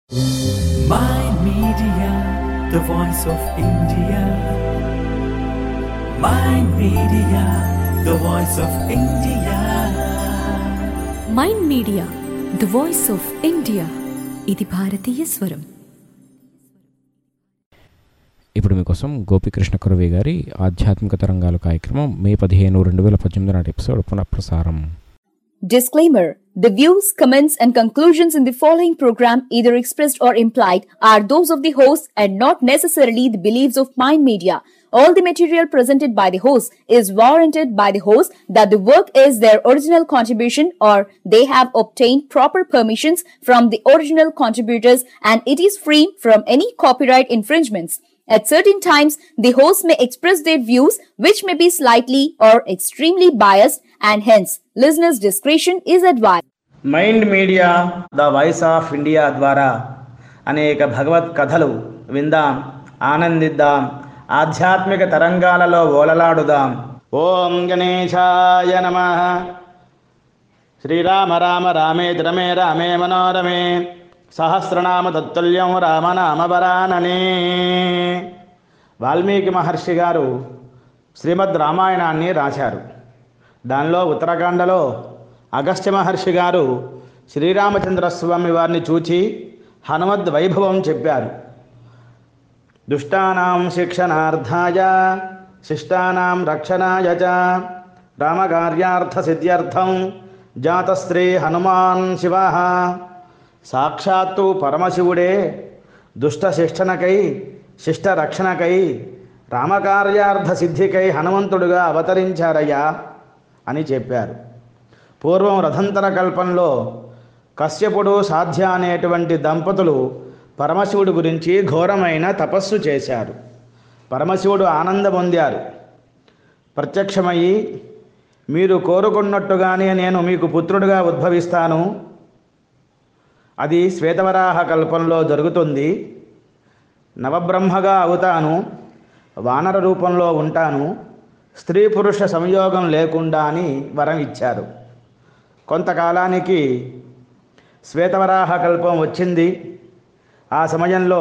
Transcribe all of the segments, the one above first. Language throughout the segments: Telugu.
My Media, the voice of India. My Media, the voice of India. Mind Media the voice of India ఇది భారతీయ స్వరం ఇప్పుడు మీకోసం గోపికృష్ణ కురవి గారి ఆధ్యాత్మిక తరంగాలు కార్యక్రమం మే పదిహేను రెండు వేల పద్దెనిమిది నాటి ఎపిసోడ్ పునఃప్రసారం Disclaimer The views, comments, and conclusions in the following program, either expressed or implied, are those of the host and not necessarily the beliefs of Mind Media. All the material presented by the host is warranted by the host that the work is their original contribution or they have obtained proper permissions from the original contributors and it is free from any copyright infringements. At certain times, the host may express their views which may be slightly or extremely biased and hence listeners' discretion is advised. Mind Media the voice of India ద్వారా అనేక భగవత్ కథలు విందాం ఆనందిద్దాం ఆధ్యాత్మిక తరంగాలలో ఓలలాడుదాం ఓం గణేశాయ నమ శ్రీరామ రామ రామే రమే రామే మనోరమే సహస్రనామ తత్తుల్యం రామనామ వరాననే వాల్మీకి మహర్షి గారు శ్రీమద్ రామాయణాన్ని రాశారు దానిలో ఉత్తరాఖండలో అగస్త్య మహర్షి గారు శ్రీరామచంద్ర స్వామి వారిని చూచి హనుమద్ వైభవం చెప్పారు దుష్టానాం శిక్షణార్థాయ శిష్టానాం రక్షణాయ చ రామకార్యార్థ సిద్ధ్యర్థం జాతస్త్రీ హనుమాన్ శివ సాక్షాత్తు పరమశివుడే దుష్ట శిక్షణకై శిష్ట రక్షణకై రామకార్యార్థ సిద్ధికై హనుమంతుడుగా అవతరించారయ్యా అని చెప్పారు పూర్వం రథంతర కల్పంలో కశ్యపుడు సాధ్య అనేటువంటి దంపతులు పరమశివుడి గురించి ఘోరమైన తపస్సు చేశారు పరమశివుడు ఆనందం పొందారు ప్రత్యక్షమయ్యి మీరు కోరుకున్నట్టుగానే నేను మీకు పుత్రుడిగా ఉద్భవిస్తాను అది శ్వేతవరాహ కల్పంలో జరుగుతుంది నవబ్రహ్మగా అవుతాను వానర రూపంలో ఉంటాను స్త్రీ పురుష సంయోగం లేకుండా అని వరం ఇచ్చారు కొంతకాలానికి శ్వేతవరాహ కల్పం వచ్చింది ఆ సమయంలో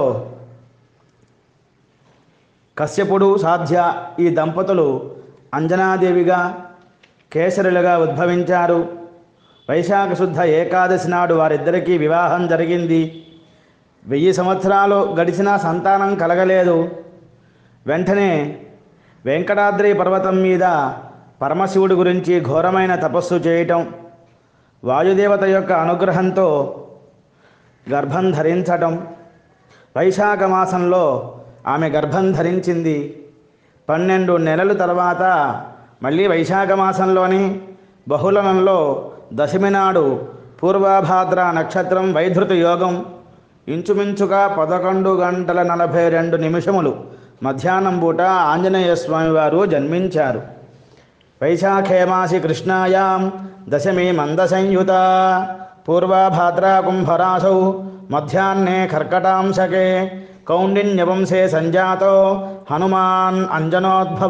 కశ్యపుడు సాధ్య ఈ దంపతులు అంజనాదేవిగా కేసరులుగా ఉద్భవించారు వైశాఖ శుద్ధ ఏకాదశి నాడు వారిద్దరికీ వివాహం జరిగింది వెయ్యి సంవత్సరాలు గడిచినా సంతానం కలగలేదు వెంటనే వెంకటాద్రి పర్వతం మీద పరమశివుడి గురించి ఘోరమైన తపస్సు చేయటం వాయుదేవత యొక్క అనుగ్రహంతో గర్భం ధరించటం వైశాఖ మాసంలో ఆమె గర్భం ధరించింది పన్నెండు నెలల తర్వాత మళ్ళీ వైశాఖ మాసంలోని బహుళనంలో దశమి నాడు పూర్వాభాద్ర నక్షత్రం వైధృత యోగం ఇంచుమించుగా పదకొండు గంటల నలభై రెండు నిమిషములు మధ్యాహ్నం పూట ఆంజనేయ స్వామి వారు జన్మించారు వైశాఖే మాసి కృష్ణాయాం దశమి మందసంయుత పూర్వాభాద్రా కుంభరాసౌ మధ్యాహ్నే కర్కటాంశకే కౌండిన్యవంశే సంజాతో హనుమాన్ అంజనోద్భవ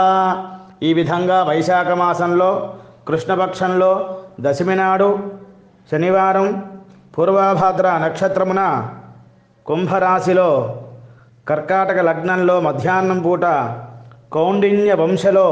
ఈ విధంగా వైశాఖ మాసంలో కృష్ణపక్షంలో దశమి నాడు శనివారం పూర్వాభాద్ర నక్షత్రమున కుంభరాశిలో కర్కాటక లగ్నంలో మధ్యాహ్నం పూట కౌండిన్య వంశలో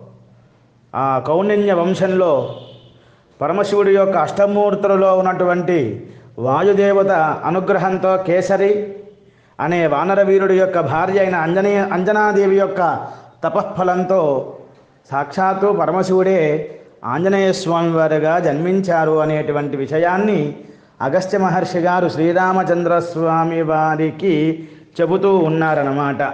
ఆ కౌండిన్య వంశంలో పరమశివుడి యొక్క అష్టమూర్తులలో ఉన్నటువంటి వాయుదేవత అనుగ్రహంతో కేసరి అనే వానరవీరుడి యొక్క భార్య అయిన అంజనేయ అంజనాదేవి యొక్క తపఃఫలంతో సాక్షాత్తు పరమశివుడే ఆంజనేయ స్వామి వారిగా జన్మించారు అనేటువంటి విషయాన్ని అగస్త్య మహర్షి గారు శ్రీరామచంద్ర స్వామి వారికి చెబుతూ ఉన్నారన్నమాట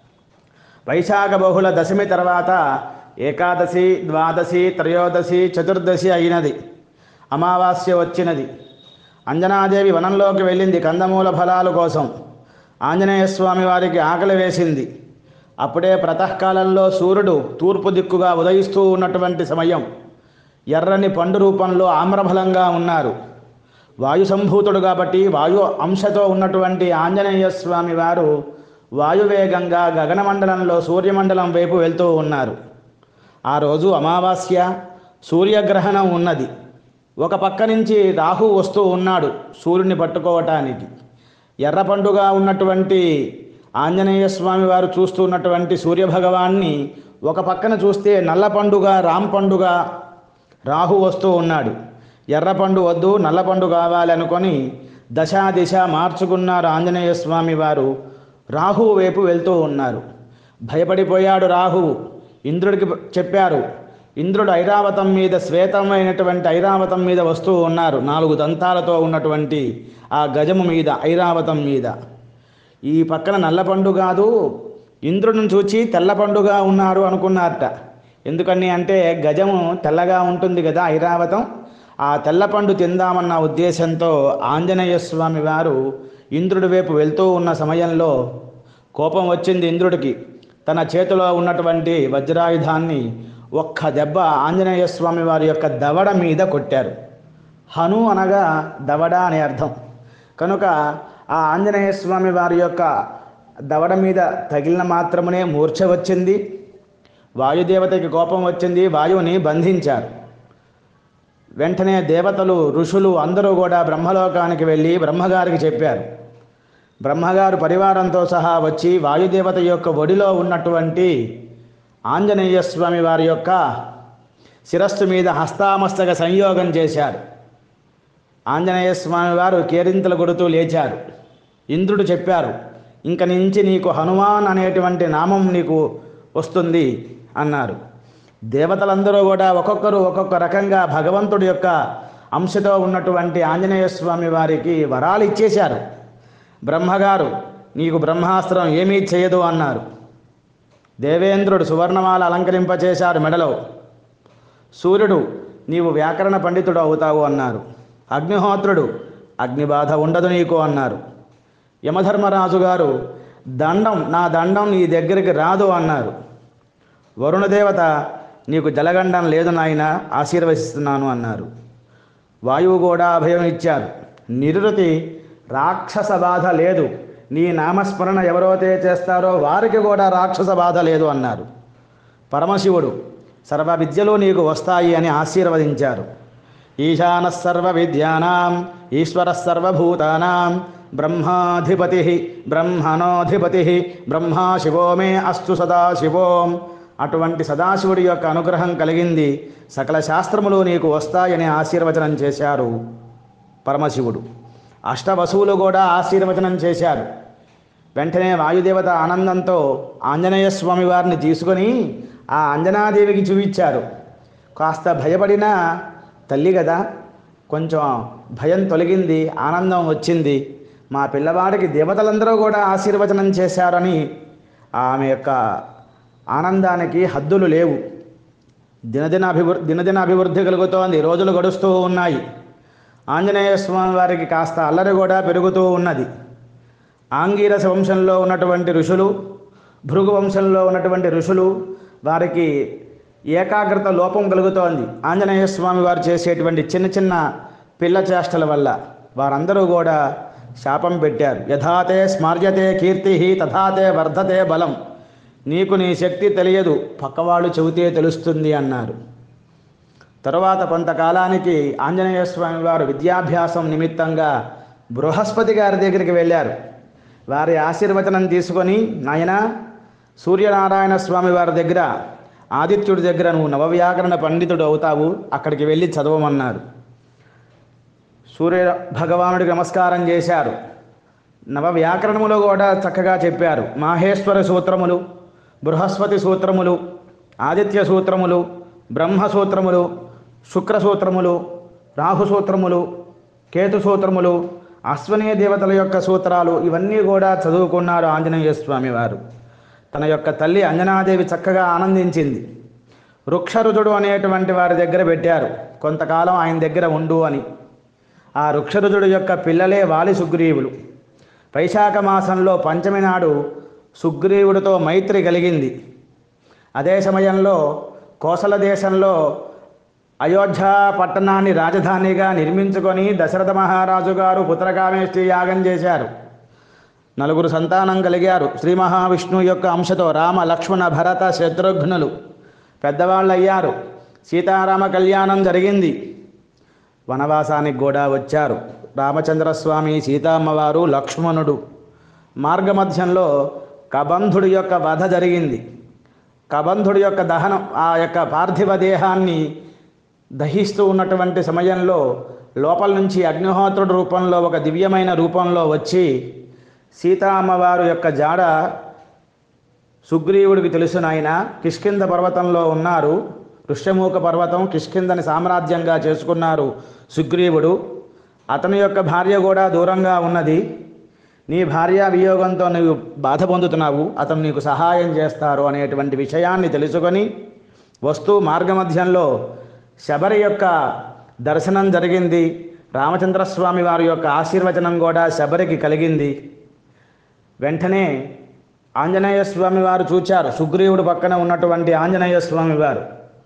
వైశాఖ బహుళ దశమి తర్వాత ఏకాదశి ద్వాదశి త్రయోదశి చతుర్దశి అయినది అమావాస్య వచ్చినది అంజనాదేవి వనంలోకి వెళ్ళింది కందమూల ఫలాల కోసం ఆంజనేయ స్వామి వారికి ఆకలి వేసింది అప్పుడే ప్రాతకాలంలో సూర్యుడు తూర్పు దిక్కుగా ఉదయిస్తూ ఉన్నటువంటి సమయం ఎర్రని పండు రూపంలో ఆమ్రఫలంగా ఉన్నారు వాయు సంభూతుడు కాబట్టి వాయు అంశతో ఉన్నటువంటి ఆంజనేయ స్వామి వారు వాయువేగంగా గగనమండలంలో సూర్యమండలం వైపు వెళ్తూ ఉన్నారు ఆ రోజు అమావాస్య సూర్యగ్రహణం ఉన్నది ఒక పక్క నుంచి రాహు వస్తూ ఉన్నాడు సూర్యుని పట్టుకోవటానికి ఎర్ర పండుగ ఉన్నటువంటి ఆంజనేయ స్వామి వారు చూస్తూ ఉన్నటువంటి సూర్యభగవాన్ని ఒక పక్కన చూస్తే నల్ల పండుగ రామ్ పండుగ రాహు వస్తూ ఉన్నాడు ఎర్ర పండు వద్దు నల్ల పండు కావాలి అనుకొని దశా దిశ మార్చుకున్నారు ఆంజనేయ స్వామి వారు రాహు వైపు వెళ్తూ ఉన్నారు భయపడిపోయాడు రాహువు ఇంద్రుడికి చెప్పారు ఇంద్రుడు ఐరావతం మీద శ్వేతమైనటువంటి ఐరావతం మీద వస్తూ ఉన్నారు నాలుగు దంతాలతో ఉన్నటువంటి ఆ గజము మీద ఐరావతం మీద ఈ పక్కన నల్ల పండు కాదు ఇంద్రుడిని చూచి తెల్ల పండుగ ఉన్నారు అనుకున్నారట ఎందుకని అంటే గజము తెల్లగా ఉంటుంది కదా ఐరావతం ఆ తెల్ల పండు తిందామన్న ఉద్దేశంతో ఆంజనేయ స్వామి వారు ఇంద్రుడి వైపు వెళ్తూ ఉన్న సమయంలో కోపం వచ్చింది ఇంద్రుడికి తన చేతిలో ఉన్నటువంటి వజ్రాయుధాన్ని ఒక్క దెబ్బ ఆంజనేయ స్వామి వారి యొక్క దవడ మీద కొట్టారు హను అనగా దవడ అనే అర్థం కనుక ఆ ఆంజనేయ స్వామి వారి యొక్క దవడ మీద తగిలిన మాత్రమునే మూర్ఛ వచ్చింది వాయుదేవతకి కోపం వచ్చింది వాయువుని బంధించారు వెంటనే దేవతలు ఋషులు అందరూ కూడా బ్రహ్మలోకానికి వెళ్ళి బ్రహ్మగారికి చెప్పారు బ్రహ్మగారు పరివారంతో సహా వచ్చి వాయుదేవత యొక్క ఒడిలో ఉన్నటువంటి ఆంజనేయ స్వామి వారి యొక్క శిరస్సు మీద హస్తామస్తక సంయోగం చేశారు ఆంజనేయ స్వామి వారు కేరింతలు కొడుతూ లేచారు ఇంద్రుడు చెప్పారు ఇంక నుంచి నీకు హనుమాన్ అనేటువంటి నామం నీకు వస్తుంది అన్నారు దేవతలందరూ కూడా ఒక్కొక్కరు ఒక్కొక్క రకంగా భగవంతుడి యొక్క అంశతో ఉన్నటువంటి ఆంజనేయ స్వామి వారికి వరాలు ఇచ్చేశారు బ్రహ్మగారు నీకు బ్రహ్మాస్త్రం ఏమీ చేయదు అన్నారు దేవేంద్రుడు సువర్ణమాల అలంకరింపచేశారు మెడలో సూర్యుడు నీవు వ్యాకరణ పండితుడు అవుతావు అన్నారు అగ్నిహోత్రుడు అగ్నిబాధ ఉండదు నీకు అన్నారు యమధర్మరాజు గారు దండం నా దండం నీ దగ్గరికి రాదు అన్నారు వరుణదేవత నీకు జలగండం లేదు నాయన ఆశీర్వదిస్తున్నాను అన్నారు వాయువు కూడా అభయం ఇచ్చారు నిరుతి రాక్షస బాధ లేదు నీ నామస్మరణ ఎవరైతే చేస్తారో వారికి కూడా రాక్షస బాధ లేదు అన్నారు పరమశివుడు సర్వ విద్యలు నీకు వస్తాయి అని ఆశీర్వదించారు ఈశాన సర్వ విద్యానాం ఈశ్వర సర్వభూతానాం బ్రహ్మాధిపతి బ్రహ్మణోధిపతి బ్రహ్మా శివో మే అస్తు సదాశివోం అటువంటి సదాశివుడి యొక్క అనుగ్రహం కలిగింది సకల శాస్త్రములు నీకు వస్తాయని ఆశీర్వచనం చేశారు పరమశివుడు అష్టవసువులు కూడా ఆశీర్వచనం చేశారు వెంటనే వాయుదేవత ఆనందంతో ఆంజనేయ స్వామి వారిని తీసుకొని ఆ అంజనాదేవికి చూపించారు కాస్త భయపడిన తల్లి కదా కొంచెం భయం తొలగింది ఆనందం వచ్చింది మా పిల్లవాడికి దేవతలందరూ కూడా ఆశీర్వచనం చేశారని ఆమె యొక్క ఆనందానికి హద్దులు లేవు దినదిన అభివృద్ధి దినదిన అభివృద్ధి కలుగుతోంది రోజులు గడుస్తూ ఉన్నాయి ఆంజనేయ స్వామి వారికి కాస్త అల్లరి కూడా పెరుగుతూ ఉన్నది ఆంగీరస వంశంలో ఉన్నటువంటి ఋషులు భృగు వంశంలో ఉన్నటువంటి ఋషులు వారికి ఏకాగ్రత లోపం కలుగుతోంది ఆంజనేయ స్వామి వారు చేసేటువంటి చిన్న చిన్న పిల్ల చేష్టల వల్ల వారందరూ కూడా శాపం పెట్టారు యథాతే స్మార్యతే కీర్తి తథాతే వర్ధతే బలం నీకు నీ శక్తి తెలియదు పక్కవాళ్ళు చెబితే తెలుస్తుంది అన్నారు తరువాత కొంతకాలానికి ఆంజనేయ స్వామి వారు విద్యాభ్యాసం నిమిత్తంగా బృహస్పతి గారి దగ్గరికి వెళ్ళారు వారి ఆశీర్వచనం తీసుకొని నాయన సూర్యనారాయణ స్వామి వారి దగ్గర ఆదిత్యుడి దగ్గర నువ్వు నవవ్యాకరణ పండితుడు అవుతావు అక్కడికి వెళ్ళి చదవమన్నారు సూర్య భగవానుడికి నమస్కారం చేశారు నవ వ్యాకరణములు కూడా చక్కగా చెప్పారు మాహేశ్వర సూత్రములు బృహస్పతి సూత్రములు ఆదిత్య సూత్రములు బ్రహ్మ సూత్రములు శుక్ర సూత్రములు రాహు సూత్రములు కేతు సూత్రములు అశ్వనీ దేవతల యొక్క సూత్రాలు ఇవన్నీ కూడా చదువుకున్నారు ఆంజనేయ స్వామి వారు తన యొక్క తల్లి అంజనాదేవి చక్కగా ఆనందించింది వృక్షరుజుడు అనేటువంటి వారి దగ్గర పెట్టారు కొంతకాలం ఆయన దగ్గర ఉండు అని ఆ వృక్షరుజుడు యొక్క పిల్లలే వాలి సుగ్రీవులు వైశాఖ మాసంలో పంచమి నాడు సుగ్రీవుడితో మైత్రి కలిగింది అదే సమయంలో కోసల దేశంలో అయోధ్య పట్టణాన్ని రాజధానిగా నిర్మించుకొని దశరథ మహారాజు గారు పుత్రకామేష్టి యాగం చేశారు నలుగురు సంతానం కలిగారు శ్రీ మహావిష్ణువు యొక్క అంశతో రామ లక్ష్మణ భరత శత్రుఘ్నులు పెద్దవాళ్ళు అయ్యారు సీతారామ కళ్యాణం జరిగింది వనవాసానికి కూడా వచ్చారు రామచంద్రస్వామి సీతామ్మవారు లక్ష్మణుడు మార్గమధ్యంలో కబంధుడి యొక్క వధ జరిగింది కబంధుడి యొక్క దహనం ఆ యొక్క పార్థివ దేహాన్ని దహిస్తూ ఉన్నటువంటి సమయంలో లోపల నుంచి అగ్నిహోత్రుడి రూపంలో ఒక దివ్యమైన రూపంలో వచ్చి సీతా అమ్మవారు యొక్క జాడ సుగ్రీవుడికి తెలుసు నాయన కిష్కింద పర్వతంలో ఉన్నారు ఋష్యమూక పర్వతం కిష్కిందని సామ్రాజ్యంగా చేసుకున్నారు సుగ్రీవుడు అతని యొక్క భార్య కూడా దూరంగా ఉన్నది నీ భార్య వియోగంతో నువ్వు బాధ పొందుతున్నావు అతను నీకు సహాయం చేస్తారు అనేటువంటి విషయాన్ని తెలుసుకొని వస్తూ మార్గమధ్యంలో శబరి యొక్క దర్శనం జరిగింది రామచంద్రస్వామి వారి యొక్క ఆశీర్వచనం కూడా శబరికి కలిగింది వెంటనే ఆంజనేయ స్వామి వారు చూచారు సుగ్రీవుడు పక్కన ఉన్నటువంటి ఆంజనేయ స్వామి వారు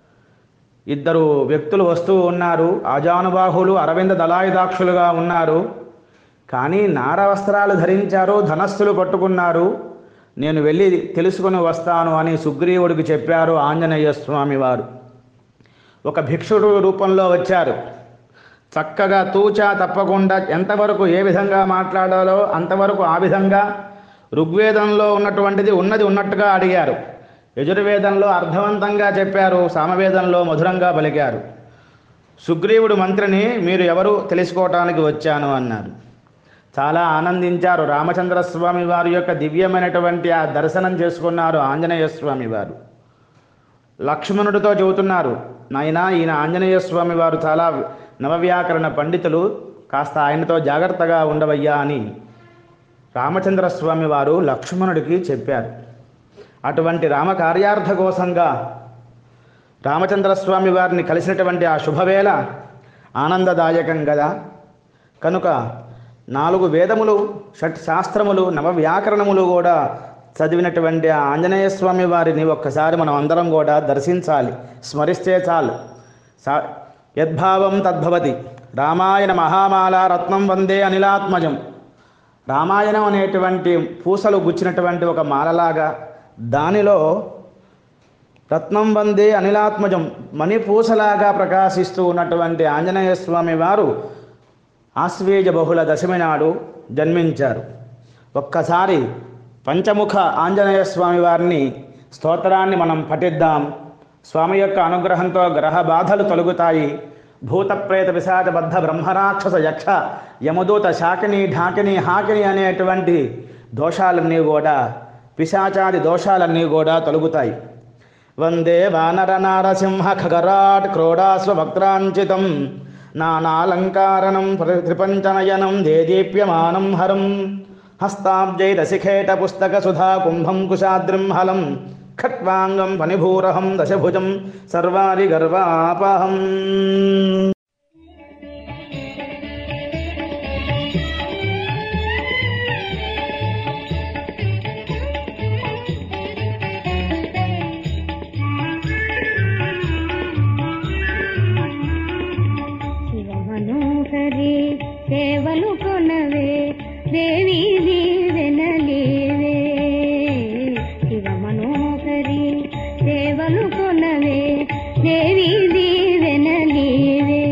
ఇద్దరు వ్యక్తులు వస్తూ ఉన్నారు ఆజానుబాహులు అరవింద దళాయుధాక్షులుగా ఉన్నారు కానీ నార వస్త్రాలు ధరించారు ధనస్సులు పట్టుకున్నారు నేను వెళ్ళి తెలుసుకుని వస్తాను అని సుగ్రీవుడికి చెప్పారు ఆంజనేయ స్వామి వారు ఒక భిక్షుడు రూపంలో వచ్చారు చక్కగా తూచా తప్పకుండా ఎంతవరకు ఏ విధంగా మాట్లాడాలో అంతవరకు ఆ విధంగా ఋగ్వేదంలో ఉన్నటువంటిది ఉన్నది ఉన్నట్టుగా అడిగారు యజుర్వేదంలో అర్థవంతంగా చెప్పారు సామవేదంలో మధురంగా పలికారు సుగ్రీవుడు మంత్రిని మీరు ఎవరు తెలుసుకోవటానికి వచ్చాను అన్నారు చాలా ఆనందించారు రామచంద్రస్వామి వారి యొక్క దివ్యమైనటువంటి ఆ దర్శనం చేసుకున్నారు ఆంజనేయ స్వామి వారు లక్ష్మణుడితో చెబుతున్నారు నాయనా ఈయన ఆంజనేయ స్వామి వారు చాలా నవవ్యాకరణ పండితులు కాస్త ఆయనతో జాగ్రత్తగా ఉండవయ్యా అని రామచంద్ర స్వామి వారు లక్ష్మణుడికి చెప్పారు అటువంటి రామ కార్యార్థ కోసంగా రామచంద్ర స్వామి వారిని కలిసినటువంటి ఆ శుభవేళ ఆనందదాయకం కదా కనుక నాలుగు వేదములు షట్ శాస్త్రములు నవవ్యాకరణములు కూడా చదివినటువంటి ఆ ఆంజనేయ స్వామి వారిని ఒక్కసారి మనం అందరం కూడా దర్శించాలి స్మరిస్తే చాలు సా యద్భావం తద్భవతి రామాయణ మహామాల రత్నం వందే అనిలాత్మజం రామాయణం అనేటువంటి పూసలు గుచ్చినటువంటి ఒక మాలలాగా దానిలో రత్నం వందే అనిలాత్మజం మణిపూసలాగా ప్రకాశిస్తూ ఉన్నటువంటి ఆంజనేయ స్వామి వారు ఆశ్వేజ బహుళ దశమి నాడు జన్మించారు ఒక్కసారి పంచముఖ ఆంజనేయ స్వామి వారిని స్తోత్రాన్ని మనం పఠిద్దాం స్వామి యొక్క అనుగ్రహంతో గ్రహ బాధలు తొలగుతాయి భూతప్రేత విశాచబద్ధ బ్రహ్మరాక్షస యక్ష యమదూత శాకిని ఢాకిని హాకిని అనేటువంటి దోషాలన్నీ కూడా పిశాచాది దోషాలన్నీ కూడా తొలగుతాయి వందే వానర నారసింహ ఖగరాట్ క్రోడాస్వ వక్త్రాంచితం నానాలంకారణం త్రిపంచనయనం దేదీప్యమానం హరం హస్తాబ్జైరశిఖేట పుస్తక సుధా కుంభం కుశాద్రిం హలం ఖట్వాంగం ఫణిభూరహం దశభుజం సర్వారి గర్వాపహం శివమనోహరి సేవలు కొనవే దేవి దీవెనలేవే శివమనోహరి సేవలు కొనవే దేవి దీవెనలేవే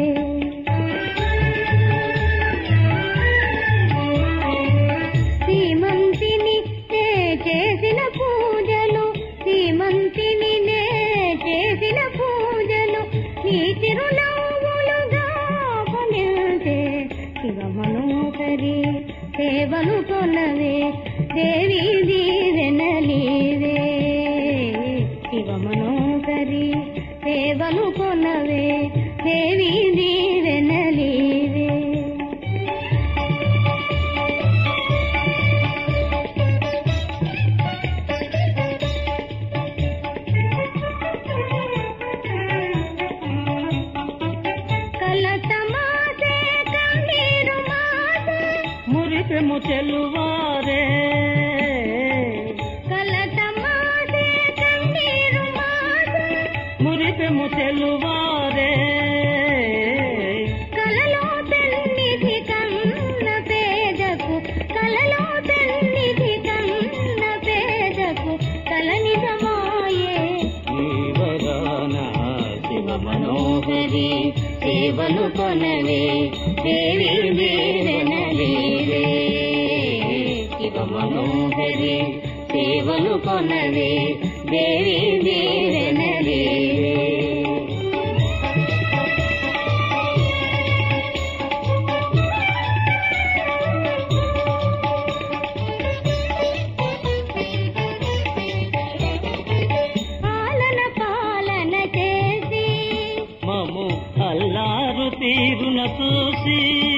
శ్రీమంతిని నే చేసిన పూజలు శ్రీమంతిని నే చేసిన పూజలు నీ తిరునవ్వులుగా కొనిల్తే శివమనోహరి సేవలు కొనవే దేవి దీవెనలీవే శివమనోహరి సేవలు కొనవే దేవి దీవెనలీవే కలత మాసే కన్నీరు మాసే మురిపెము చెల్లువారే కలత మాసే కన్నీరు మాసే మురిపెము చెల్లువారే కలలో పెన్నిధి కన్న పేదకు కలలో పెన్నిధి కన్న పేదకు కలనిజమాయే ఈవరాన శివ మనోహరి సేవలు కొనవే దేవి దీవెనలీవే శివ మనోహరి సేవలు కొనవే దేవి దీవెనలీవే పాలన పాలన చేసి మము అల్లారు తీరున చూసి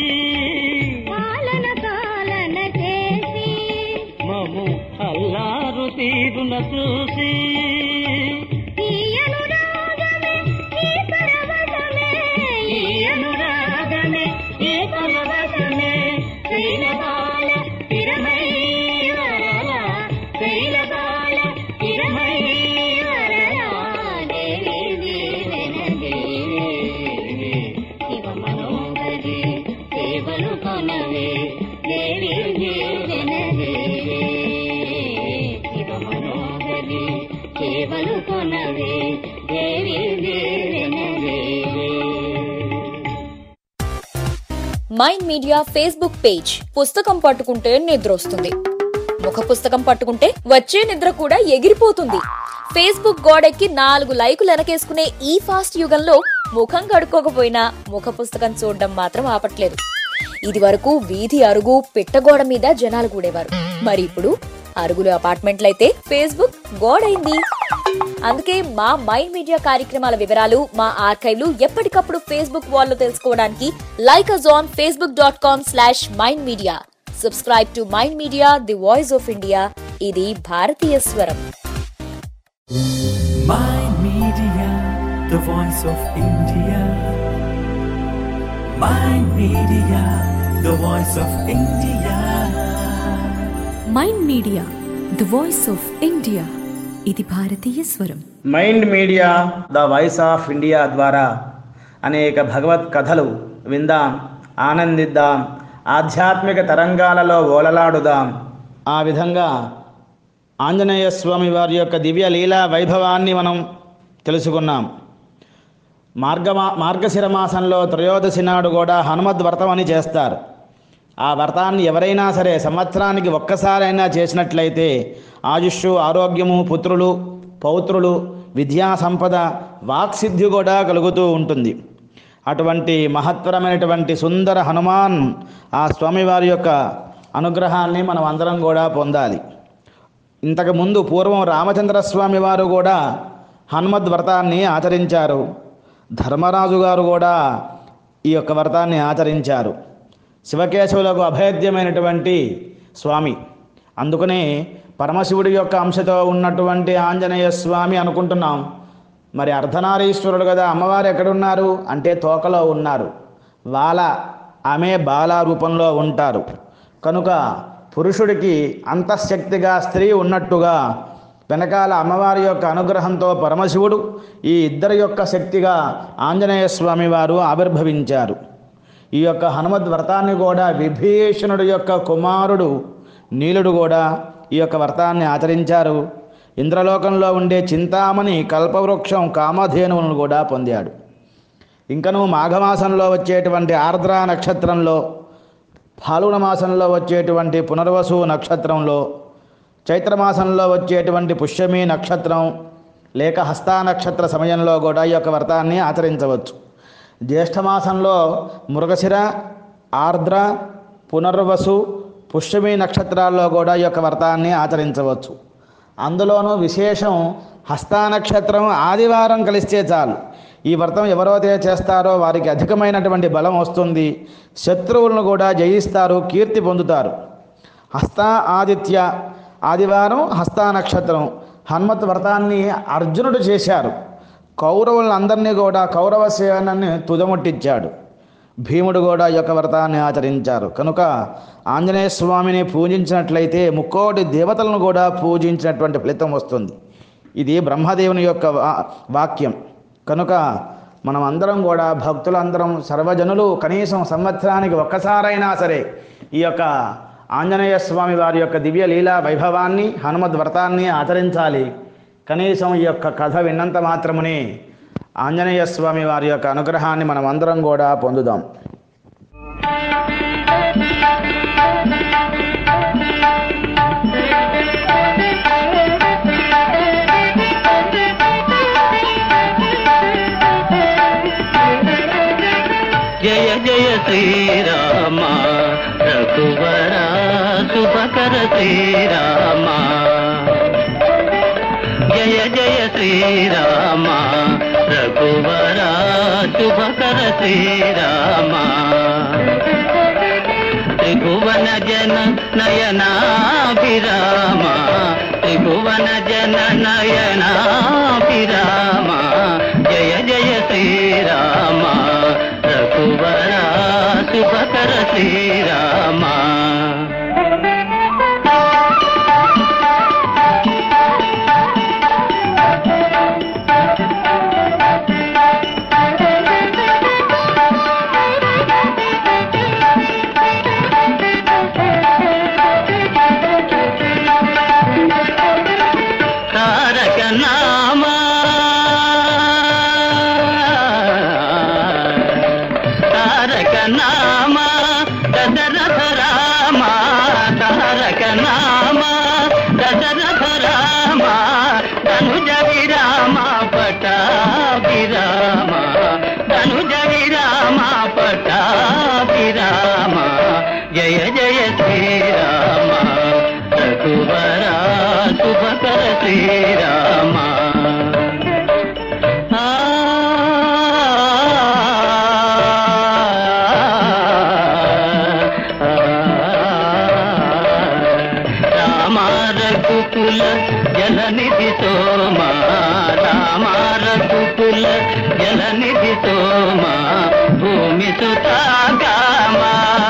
పాలన పాలన చేసి మము అల్లారు తీరున చూసి ఈ అనురాగమే ఈ పరవశమే ఈ అనురాగమే ఈ పరవశమే శైలబాల స్థిరమై వరల శైలబాల స్థిరమై వరల దేవి దీవెన దేవి శివ మనోహరి సేవలు కొనవే దేవి దీవెన దేవి శివ మనోహరి సేవలు కొనవే దేవి దీవెన దేవి మైండ్ మీడియా ఫేస్బుక్ పేజ్ పుస్తకం పట్టుకుంటే నిద్రొస్తుంది ముఖ పుస్తకం పట్టుకుంటే వచ్చే నిద్ర కూడా ఎగిరిపోతుంది ఫేస్బుక్ గోడెక్కి నాలుగు లైకులు వెనకేసుకునే ఈ ఫాస్ట్ యుగంలో ముఖం కడుక్కోకపోయినా ముఖ పుస్తకం చూడడం మాత్రం ఆపట్లేదు ఇది వరకు వీధి అరుగు పిట్టగోడ మీద జనాలు కూడేవారు మరి ఇప్పుడు అరుగులు అపార్ట్మెంట్లయితే ఫేస్బుక్ గోడైంది అందుకే మా మైండ్ మీడియా కార్యక్రమాల వివరాలు మా ఆర్కైవ్లు ఎప్పటికప్పుడు ఫేస్బుక్ వాల్లో తెలుసుకోవడానికి like us on Facebook dot com slash Mind Media subscribe to Mind Media the voice of India ఇది భారతీయ స్వరం Mind Media, the voice of India. Mind Media, the voice of India. Mind Media the voice of India ఇది భారతీయ స్వరం Mind Media the voice of India ద్వారా అనేక భగవత్ కథలు విందాం ఆనందిద్దాం ఆధ్యాత్మిక తరంగాలలో ఓలలాడుదాం ఆ విధంగా ఆంజనేయ స్వామి వారి యొక్క దివ్య లీలా వైభవాన్ని మనం తెలుసుకున్నాం మార్గమా మార్గశిర మాసంలో త్రయోదశి నాడు కూడా హనుమద్ వ్రతం అని చేస్తారు ఆ వ్రతాన్ని ఎవరైనా సరే సంవత్సరానికి ఒక్కసారైనా చేసినట్లయితే ఆయుష్ ఆరోగ్యము పుత్రులు పౌత్రులు విద్యా సంపద వాక్సిద్ధి కూడా కలుగుతూ ఉంటుంది అటువంటి మహత్తరమైనటువంటి సుందర హనుమాన్ ఆ స్వామివారి యొక్క అనుగ్రహాన్ని మనం అందరం కూడా పొందాలి ఇంతకు ముందు పూర్వం రామచంద్ర స్వామి వారు కూడా హనుమద్ వ్రతాన్ని ఆచరించారు ధర్మరాజు గారు కూడా ఈ యొక్క వ్రతాన్ని ఆచరించారు శివకేశవులకు అభేద్యమైనటువంటి స్వామి అందుకనే పరమశివుడి యొక్క అంశతో ఉన్నటువంటి ఆంజనేయ స్వామి అనుకుంటున్నాం మరి అర్ధనారీశ్వరుడు కదా అమ్మవారు ఎక్కడున్నారు అంటే తోకలో ఉన్నారు వాళ్ళ ఆమె బాల రూపంలో ఉంటారు కనుక పురుషుడికి అంతఃశక్తిగా స్త్రీ ఉన్నట్టుగా వెనకాల అమ్మవారి యొక్క అనుగ్రహంతో పరమశివుడు ఈ ఇద్దరి యొక్క శక్తిగా ఆంజనేయ స్వామి వారు ఆవిర్భవించారు ఈ యొక్క హనుమద్ వ్రతాన్ని కూడా విభీషణుడి యొక్క కుమారుడు నీలుడు కూడా ఈ యొక్క వ్రతాన్ని ఆచరించారు ఇంద్రలోకంలో ఉండే చింతామణి కల్పవృక్షం కామధేనువులను కూడా పొందాడు ఇంకను మాఘమాసంలో వచ్చేటువంటి ఆర్ద్ర నక్షత్రంలో ఫాల్గుణ మాసంలో వచ్చేటువంటి పునర్వసు నక్షత్రంలో చైత్రమాసంలో వచ్చేటువంటి పుష్యమి నక్షత్రం లేక హస్తా నక్షత్ర సమయంలో కూడా ఈ యొక్క వ్రతాన్ని ఆచరించవచ్చు జ్యేష్ఠమాసంలో మృగశిర ఆర్ద్ర పునర్వసు పుష్యమి నక్షత్రాల్లో కూడా ఈ యొక్క వ్రతాన్ని ఆచరించవచ్చు అందులోనూ విశేషం హస్తా నక్షత్రం ఆదివారం కలిస్తే చాలు ఈ వ్రతం ఎవరైతే చేస్తారో వారికి అధికమైనటువంటి బలం వస్తుంది శత్రువులను కూడా జయిస్తారు కీర్తి పొందుతారు హస్త ఆదిత్య ఆదివారం హస్తా నక్షత్రం హనుమత్ వ్రతాన్ని అర్జునుడు చేశారు కౌరవులందరినీ కూడా కౌరవ సేనాన్ని తుదముట్టించాడు భీముడు కూడా ఈ యొక్క వ్రతాన్ని ఆచరించారు కనుక ఆంజనేయ స్వామిని పూజించినట్లయితే ముక్కోటి దేవతలను కూడా పూజించినటువంటి ఫలితం వస్తుంది ఇది బ్రహ్మదేవుని యొక్క వా- వాక్యం కనుక మనం అందరం కూడా భక్తులందరం సర్వజనులు కనీసం సంవత్సరానికి ఒక్కసారైనా సరే ఈ యొక్క ఆంజనేయ స్వామి వారి యొక్క దివ్య లీలా వైభవాన్ని హనుమద్ వ్రతాన్ని ఆచరించాలి కనీసం ఈ యొక్క కథ విన్నంత మాత్రమునే ఆంజనేయ స్వామి వారి యొక్క అనుగ్రహాన్ని మనం అందరం కూడా పొందుదాం రఘువర శుభకర శ్రీరామ జయ జయ శ్రీరామ రఘువర శుభకర శ్రీరామ త్రిభువన జన నయనాభిరామ త్రిభువన జన నయనాభిరామ జయ జయ శ్రీరామ రఘువర శుభకర శ్రీరామ తారక నామ తారక నామ దశరథ రామ తారక నామ దశరథ రామ ధనుజ విరామ పటాభిరామ ధనుజ విరామ పటాభిరామ జయ జయ శ్రీరామ రఘువర శుభకర శ్రీరామ ఆ రామ రఘుకుల జలనిధి సోమ రామ రఘుకుల జలనిధి సోమ భూమి సుతాగామ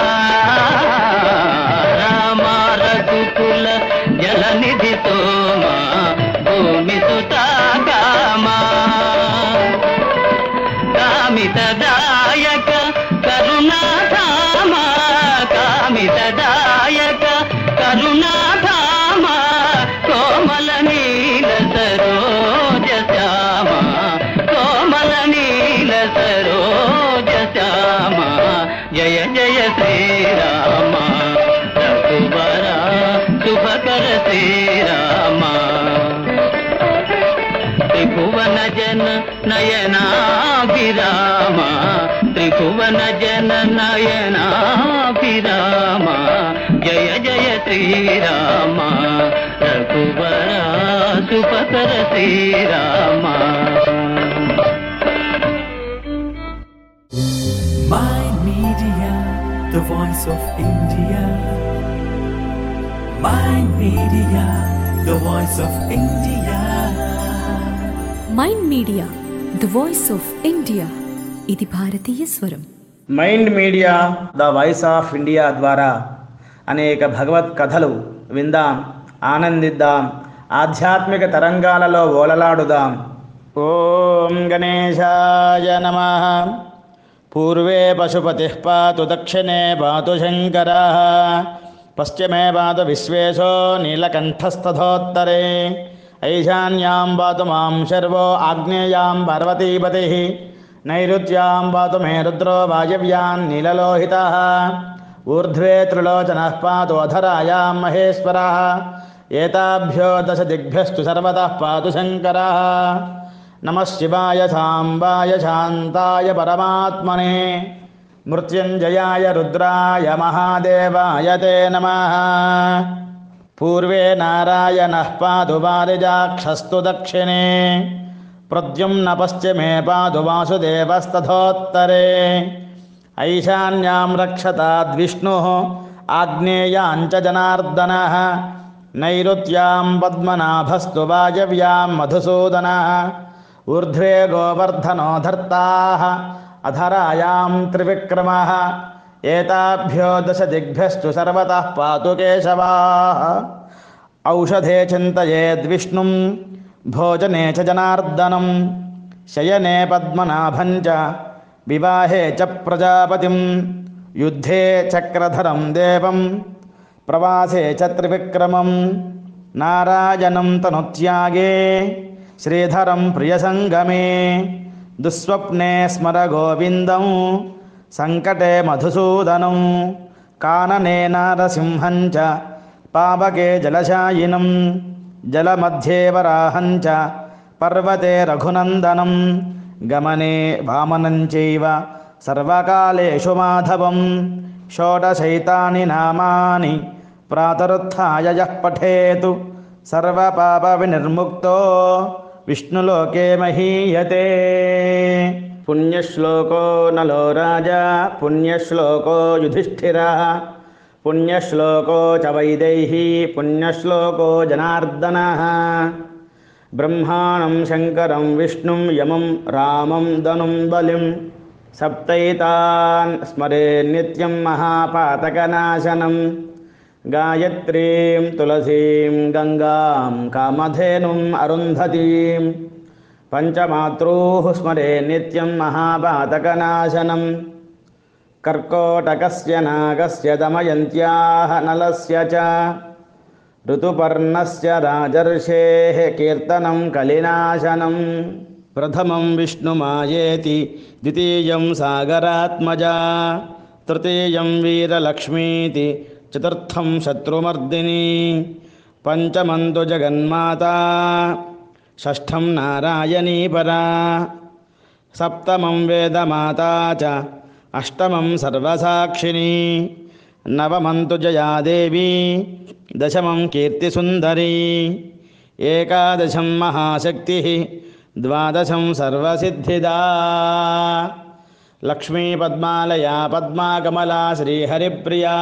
రామ రఘుకుల జలనిధి సోమ భూమి సుతాగామ కామితదాయక కరుణాధామ కామితదాయక కరుణాధామ కోమల నీల సరోజ శ్యామ కోమల నీల సరోజ శ్యామ జయ జయ శ్రీరామ రఘువర శుభకర శ్రీరామ త్రిభువన జన నయనాభిరామ త్రిభువన జన నయనాభిరామ జయ జయ శ్రీరామ రఘువర శుభకర Srirama Mind Media, the voice of India. Mind Media, the voice of India. Mind Media the voice of India ఇది భారతీయ స్వరం Mind Media the voice of India ద్వారా అనేక భగవత్ కథలు విందాం ఆనందిద్దాం ఆధ్యాత్మిక తరంగాలలో ఓలలాడుదాం ఓం గణేశాయ నమ పూర్వే పశుపతి పాతు దక్షిణే పాతు శంకర పశ్చిమే పాతు విశ్వేశో నీలకంఠస్థోత్తరే ఐశాన్యాం పాతు మాం శర్వో ఆగ్నేయాం పార్వతీపతి నైరుత్యాం పాతు మే రుద్రో వాయవ్యాన్ నీలలోహిత ఊర్ధ్వే త్రిలోచనः పాతు అధరాయాం మహేశ్వరः ఏతాభ్యో దశ దిగ్భ్యస్తు సర్వతः పాతు శంకరः నమः శివాయ సాంబాయ శాంతాయ పరమాత్మనే మృత్యుంజయాయ రుద్రాయ మహాదేవాయ తే నమః పూర్వే నారాయణः పాదు వారిజాక్షస్తు దక్షిణే ప్రద్యుమ్న పశ్చిమే పాదు వాసుదేవస్తథోత్తరే ఐశాన్యాం రక్షతాద్విష్ణు ఆగ్నేయాంచ జనార్దన నైరుత్యాం పద్మనాభస్తు వాయవ్యాం మధుసూదన ఊర్ధ్వే గోవర్ధనో ధర్తా అధరాయాం త్రివిక్రమ ఏతాభ్యో దశ దిగ్భ్యస్తు సర్వతః పాతు కేశవా ఔషధే చింతయేద్విష్ణుం భోజనే చ జనార్దనం శయనే పద్మనాభం చ వివాహే చ ప్రజాపతిం యుద్ధే చక్రధరం దేవం ప్రవాసే చ త్రివిక్రమం నారాయణం తనుత్యాగే శ్రీధరం ప్రియసంగమే దుస్వప్నే స్మర గోవిందం సంకటే మధుసూదనం కాననే నారసింహం చ పావకే జలశాయినం జలమధ్యే వరాహం చ పర్వతే రఘునందనం గమనే వామనం చైవ సర్వకాలేషు మాధవం షోడశైతాని నామాని ప్రాతరుత్థాయ యః పఠేతు సర్వపాప వినిర్ముక్తో విష్ణులోకే మహీయతే పుణ్యశ్లోకో నలో రాజా పుణ్యశ్లోకో యుధిష్ఠిర పుణ్యశ్లోకో చ వైదేహీ పుణ్యశ్లోకో జనార్దన బ్రహ్మాణం శంకరం విష్ణుం యమం రామం ధనుం బలిం సప్తైతాన్ స్మరే నిత్యం మహాపాతకనాశనం గాయత్రీం తులసీం గంగాం కామధేనుం అరుంధతీం పంచమాతృ స్మరే నిత్యం మహాపాతకనాశనం కర్కోటకస్య నాగస్య దమయంత్యాः నలస్య చ ఋతుపర్ణస్య రాజర్షేः కీర్తనం కలినాశనం ప్రథమం విష్ణుమాయేతి ద్వితీయం సాగరాత్మజా తృతీయం వీరలక్ష్మీతి చతుర్థం శత్రుమర్దిని పంచమంతు జగన్మాతా షష్ఠం నారాయణీ పరా సప్తమం వేదమాతా చ అష్టమం సర్వసాక్షిణి నవమంతు జయాదేవి దశమం కీర్తిసుందరీ ఏకాదశం మహాశక్తి ద్వాదశం సర్వసిద్ధిదా లక్ష్మీ పద్మాలయా పద్మాకమలా శ్రీహరిప్రియా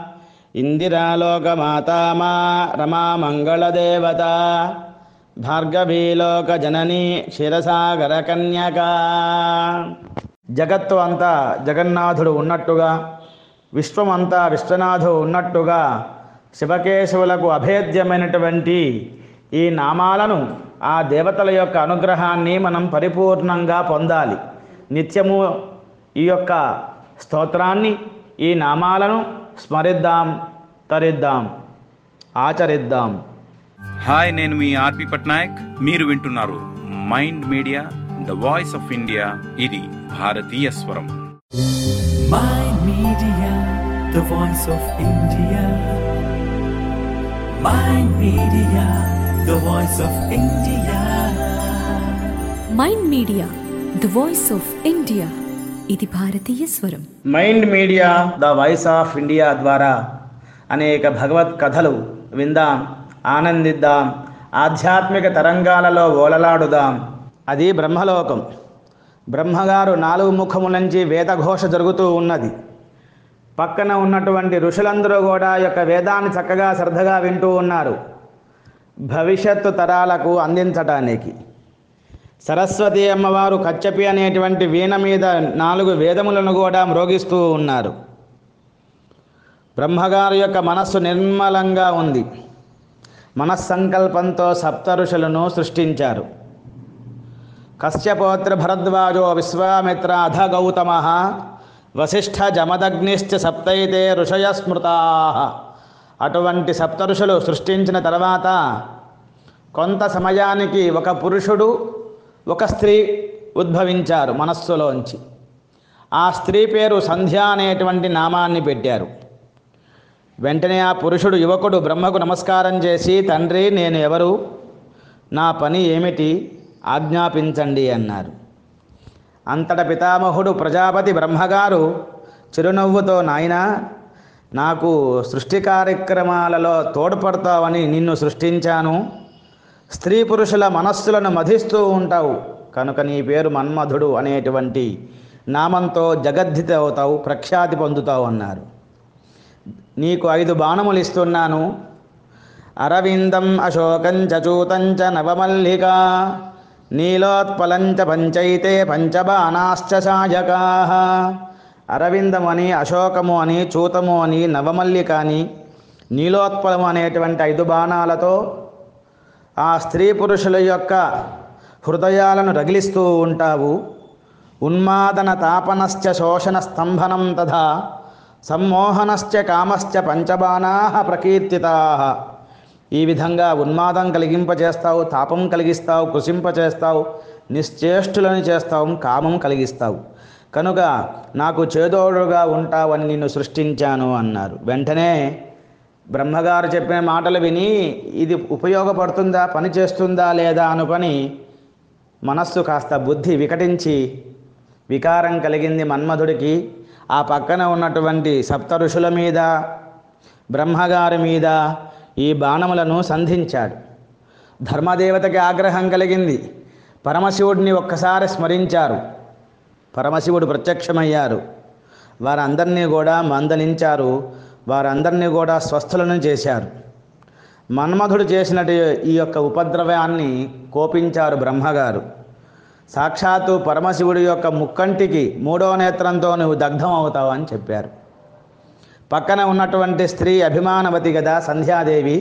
ఇందిరాలోకమాతా మా రమా మంగళదేవత భార్గవీలోకజననీ క్షీరసాగర కన్యకా జగత్తు అంతా జగన్నాథుడు ఉన్నట్టుగా విశ్వమంతా విశ్వనాథుడు ఉన్నట్టుగా శివకేశవులకు అభేద్యమైనటువంటి ఈ నామాలను ఆ దేవతల యొక్క అనుగ్రహాన్ని మనం పరిపూర్ణంగా పొందాలి నిత్యము ఈ యొక్క స్తోత్రాన్ని ఈ నామాలను స్మరిద్దాం తరిద్దాం ఆచరిద్దాం హాయ్ నేను మీ ఆర్పి పట్నాయక్ మీరు వింటున్నారు Mind Media the voice of India ఇది భారతీయ స్వరం Mind Media, the voice of India. Mind Media, the voice of India. Mind Media the voice of India ఇది భారతీయ స్వరం Mind Media the voice of India ద్వారా అనేక భగవత్ కథలు విందాం ఆనందిద్దాం ఆధ్యాత్మిక తరంగాలలో ఓలలాడుదాం అది బ్రహ్మలోకం బ్రహ్మగారు నాలుగు ముఖముల నుంచి వేదఘోష జరుగుతూ ఉన్నది పక్కన ఉన్నటువంటి ఋషులందరూ కూడా యొక్క వేదాన్ని చక్కగా శ్రద్ధగా వింటూ ఉన్నారు భవిష్యత్తు తరాలకు అందించటానికి సరస్వతి అమ్మవారు కచ్చపి అనేటువంటి వీణ మీద నాలుగు వేదములను కూడా మ్రోగిస్తూ ఉన్నారు బ్రహ్మగారు యొక్క మనస్సు నిర్మలంగా ఉంది మనస్సంకల్పంతో సప్త ఋషులను సృష్టించారు కశ్యపోత్ర భరద్వాజో విశ్వామిత్ర అధ గౌతమ వశిష్ఠ జమదగ్నిశ్చ సప్తైతే ఋషయ స్మృతా అటువంటి సప్త ఋషులు సృష్టించిన తర్వాత కొంత సమయానికి ఒక పురుషుడు ఒక స్త్రీ ఉద్భవించారు మనస్సులోంచి ఆ స్త్రీ పేరు సంధ్య అనేటువంటి నామాన్ని పెట్టారు వెంటనే ఆ పురుషుడు యువకుడు బ్రహ్మకు నమస్కారం చేసి తండ్రి నేను ఎవరు నా పని ఏమిటి ఆజ్ఞాపించండి అన్నారు అంతట పితామహుడు ప్రజాపతి బ్రహ్మగారు చిరునవ్వుతో నాయనా నాకు సృష్టి కార్యక్రమాలలో తోడ్పడతావని నిన్ను సృష్టించాను స్త్రీ పురుషుల మనస్సులను మధిస్తూ ఉంటావు కనుక నీ పేరు మన్మధుడు అనేటువంటి నామంతో జగద్ధిత అవుతావు ప్రఖ్యాతి పొందుతావు అన్నారు నీకు ఐదు బాణములు ఇస్తున్నాను అరవిందం అశోకం చూతంచ నవమల్లిక నీలోత్పలంచ పంచైతే పంచబాణాశ్చ సాయకా అరవిందము అని అశోకము అని చూతము అని నవమల్లిక అని నీలోత్పలము అనేటువంటి ఐదు బాణాలతో ఆ స్త్రీ పురుషుల యొక్క హృదయాలను రగిలిస్తూ ఉంటావు ఉన్మాదన తాపనశ్చ శోషణ స్తంభనం తథా సమ్మోహనశ్చ కామశ్చ పంచబాణా ప్రకీర్తితా ఈ విధంగా ఉన్మాదం కలిగింపచేస్తావు తాపం కలిగిస్తావు కృషింపచేస్తావు నిశ్చేష్టులని చేస్తావు కామం కలిగిస్తావు కనుక నాకు చేదోడుగా ఉంటావని నిన్ను సృష్టించాను అన్నారు వెంటనే బ్రహ్మగారు చెప్పిన మాటలు విని ఇది ఉపయోగపడుతుందా పని చేస్తుందా లేదా అనుకొని మనస్సు కాస్త బుద్ధి వికటించి వికారం కలిగింది మన్మధుడికి ఆ పక్కన ఉన్నటువంటి సప్త ఋషుల మీద బ్రహ్మగారి మీద ఈ బాణములను సంధించాడు ధర్మదేవతకి ఆగ్రహం కలిగింది పరమశివుడిని ఒక్కసారి స్మరించారు పరమశివుడు ప్రత్యక్షమయ్యారు వారందరినీ కూడా మందలించారు వారందరినీ కూడా స్వస్థులను చేశారు మన్మధుడు చేసినట్టు ఈ యొక్క ఉపద్రవాన్ని కోపించారు బ్రహ్మగారు సాక్షాత్తు పరమశివుడి యొక్క ముక్కంటికి మూడో నేత్రంతో నువ్వు దగ్ధం అవుతావు అని చెప్పారు పక్కన ఉన్నటువంటి స్త్రీ అభిమానవతి కదా సంధ్యాదేవి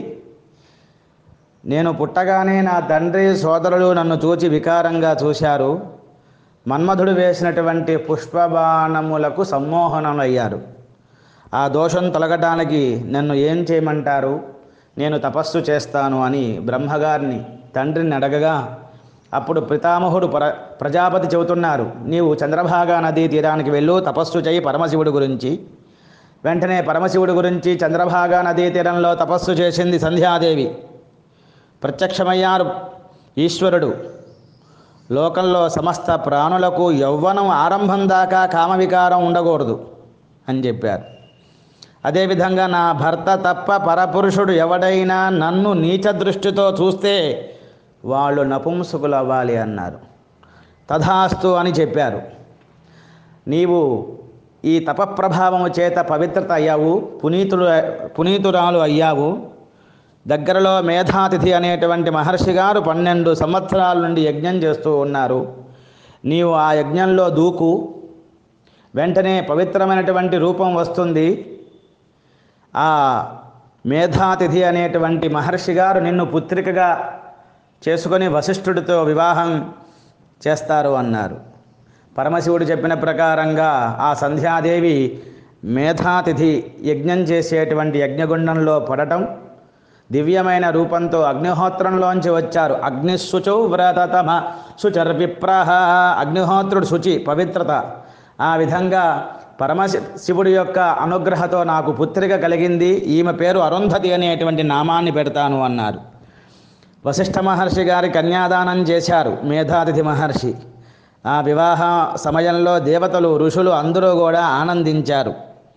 నేను పుట్టగానే నా తండ్రి సోదరులు నన్ను చూచి వికారంగా చూశారు మన్మధుడు వేసినటువంటి పుష్పబాణములకు సమ్మోహనమయ్యారు ఆ దోషం తొలగటానికి నన్ను ఏం చేయమంటారు నేను తపస్సు చేస్తాను అని బ్రహ్మగారిని తండ్రిని అడగగా అప్పుడు పితామహుడు ప్ర ప్రజాపతి చెబుతున్నారు నీవు చంద్రభాగా నదీ తీరానికి వెళ్ళు తపస్సు చేయి పరమశివుడి గురించి వెంటనే పరమశివుడి గురించి చంద్రభాగా నదీ తీరంలో తపస్సు చేసింది సంధ్యాదేవి ప్రత్యక్షమయ్యారు ఈశ్వరుడు లోకంలో సమస్త ప్రాణులకు యవ్వనం ఆరంభం దాకా కామవికారం ఉండకూడదు అని చెప్పారు అదేవిధంగా నా భర్త తప్ప పరపురుషుడు ఎవడైనా నన్ను నీచ దృష్టితో చూస్తే వాళ్ళు నపుంసకులు అవ్వాలి అన్నారు తథాస్తు అని చెప్పారు నీవు ఈ తపప్రభావము చేత పవిత్రత అయ్యావు పునీతుడు పునీతురాలు అయ్యావు దగ్గరలో మేధాతిథి అనేటువంటి మహర్షి గారు పన్నెండు సంవత్సరాల నుండి యజ్ఞం చేస్తూ ఉన్నారు నీవు ఆ యజ్ఞంలో దూకు వెంటనే పవిత్రమైనటువంటి రూపం వస్తుంది ఆ మేధాతిథి అనేటువంటి మహర్షి గారు నిన్ను పుత్రికగా చేసుకొని వశిష్ఠుడితో వివాహం చేస్తారు అన్నారు పరమశివుడు చెప్పిన ప్రకారంగా ఆ సంధ్యాదేవి మేధాతిథి యజ్ఞం చేసేటువంటి యజ్ఞగుండంలో పడటం దివ్యమైన రూపంతో అగ్నిహోత్రంలోంచి వచ్చారు అగ్నిశుచౌ వ్రతతమ శుచర్ విప్రహ అగ్నిహోత్రుడు శుచి పవిత్రత ఆ విధంగా పరమశి శివుడి యొక్క అనుగ్రహతో నాకు పుత్రిక కలిగింది ఈమె పేరు అరుంధతి అనేటువంటి నామాన్ని పెడతాను అన్నారు వశిష్ఠ మహర్షి గారి కన్యాదానం చేశారు మేధాతిథి మహర్షి ఆ వివాహ సమయంలో దేవతలు ఋషులు అందరూ కూడా ఆనందించారు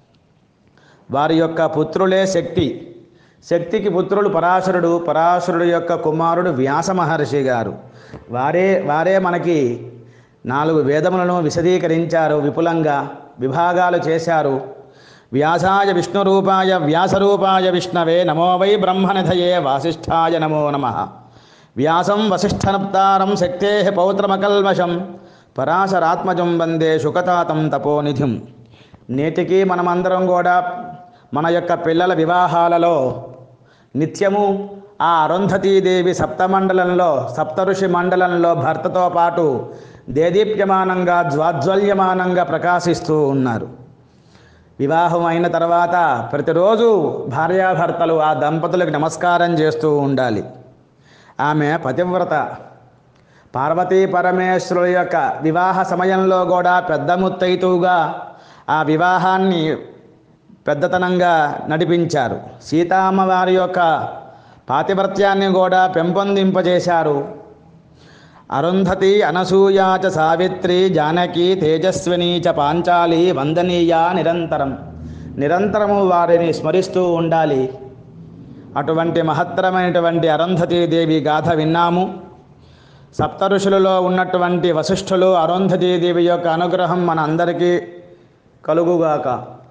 వారి యొక్క పుత్రులే శక్తి శక్తికి పుత్రుడు పరాశరుడు పరాశరుడు యొక్క కుమారుడు వ్యాస మహర్షి గారు వారే వారే మనకి నాలుగు వేదములను విశదీకరించారు విపులంగా విభాగాలు చేశారు వ్యాసాయ విష్ణురూపాయ వ్యాసరూపాయ విష్ణవే నమో వై బ్రహ్మనిధయే వాసిష్ఠాయ నమో నమ వ్యాసం వసిష్ఠనప్తారం శక్తే పౌత్రమకల్మషం పరాశరాత్మజం వందే శుకతాతం తపోనిధిం నేటికి మనమందరం కూడా మన యొక్క పిల్లల వివాహాలలో నిత్యము ఆ అరుంధతీదేవి సప్తమండలంలో సప్తఋషి మండలంలో భర్తతో పాటు దేదీప్యమానంగా జ్వాజ్వల్యమానంగా ప్రకాశిస్తూ ఉన్నారు వివాహం అయిన తర్వాత ప్రతిరోజు భార్యాభర్తలు ఆ దంపతులకు నమస్కారం చేస్తూ ఉండాలి ఆమె పతివ్రత పార్వతీ పరమేశ్వరుల యొక్క వివాహ సమయంలో కూడా పెద్ద ముత్తైతువుగా ఆ వివాహాన్ని పెద్దతనంగా నడిపించారు సీతామ్మవారి యొక్క పాతివ్రత్యాన్ని కూడా పెంపొందింపజేశారు అరుంధతి అనసూయా చ సావిత్రి జానకి తేజస్విని చ పాంచాలి వందనీయ నిరంతరం నిరంతరము వారిని స్మరిస్తూ ఉండాలి అటువంటి మహత్తరమైనటువంటి అరుంధతీదేవి గాథ విన్నాము సప్త ఋషులలో ఉన్నటువంటి వశిష్ఠులు అరుంధతీదేవి యొక్క అనుగ్రహం మన అందరికీ కలుగుగాక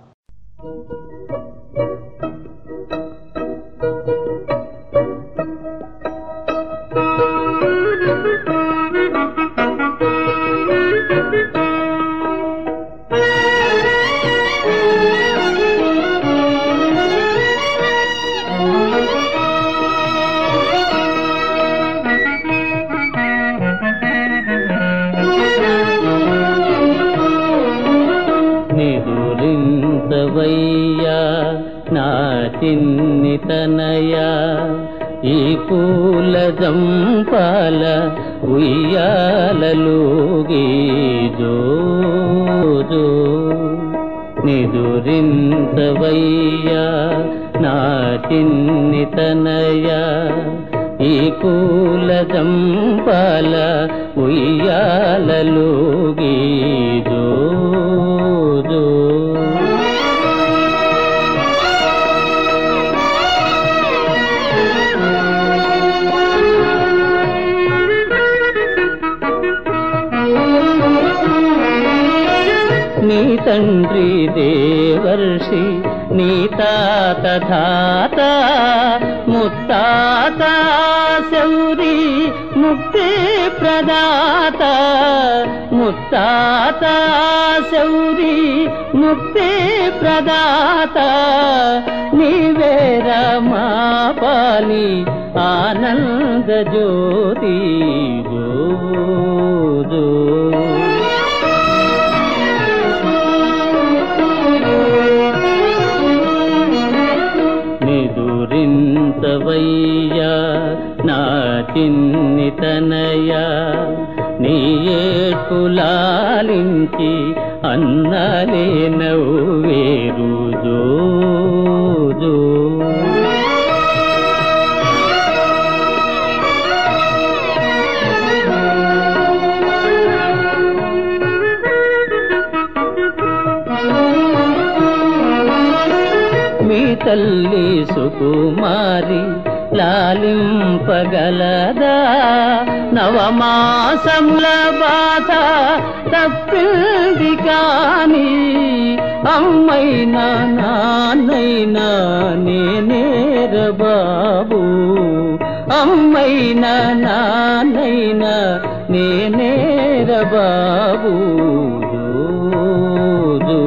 నిదురించవయ్యా నా చిన్నితనయా ఈ పూల జంపాల ఉయ్యాలలోగి జో జో నిదురించవయ్యా నా చిన్నితనయా ఈ పూల జంపాల ఉయ్యాలలోగి జో జో తండ్రి దేవర్షి నీ తాత ధాత ముత్తాత శౌరి ముక్తి ప్రదాత ముత్తాత శౌరి ముక్తి ప్రదాత నీవేర మా పాలి ఆనంద జ్యోతి జో జో నిదురించవయ్యా నా చిన్ని తనయా నీ ఏడ్పులాలించి అన్నలే నవ్వేరు జో జో మీ తల్లి సుకుమారి లాలింపగలదా నవమాసముల బాధ తప్పింది కాని అమ్మైనా నాన్నైనా నేనేర బాబు అమ్మైనా నాన్నైనా నేనేర బాబు జో, జో.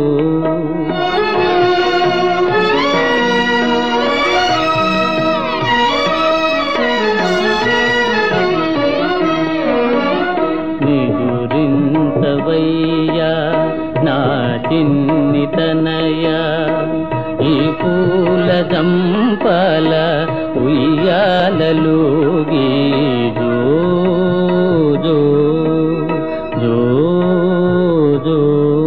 నిదురించవయ్యా నా చిన్ని తనయా ఈ పూల జంపల ఉయ్యాలలోగి జో జో జో జో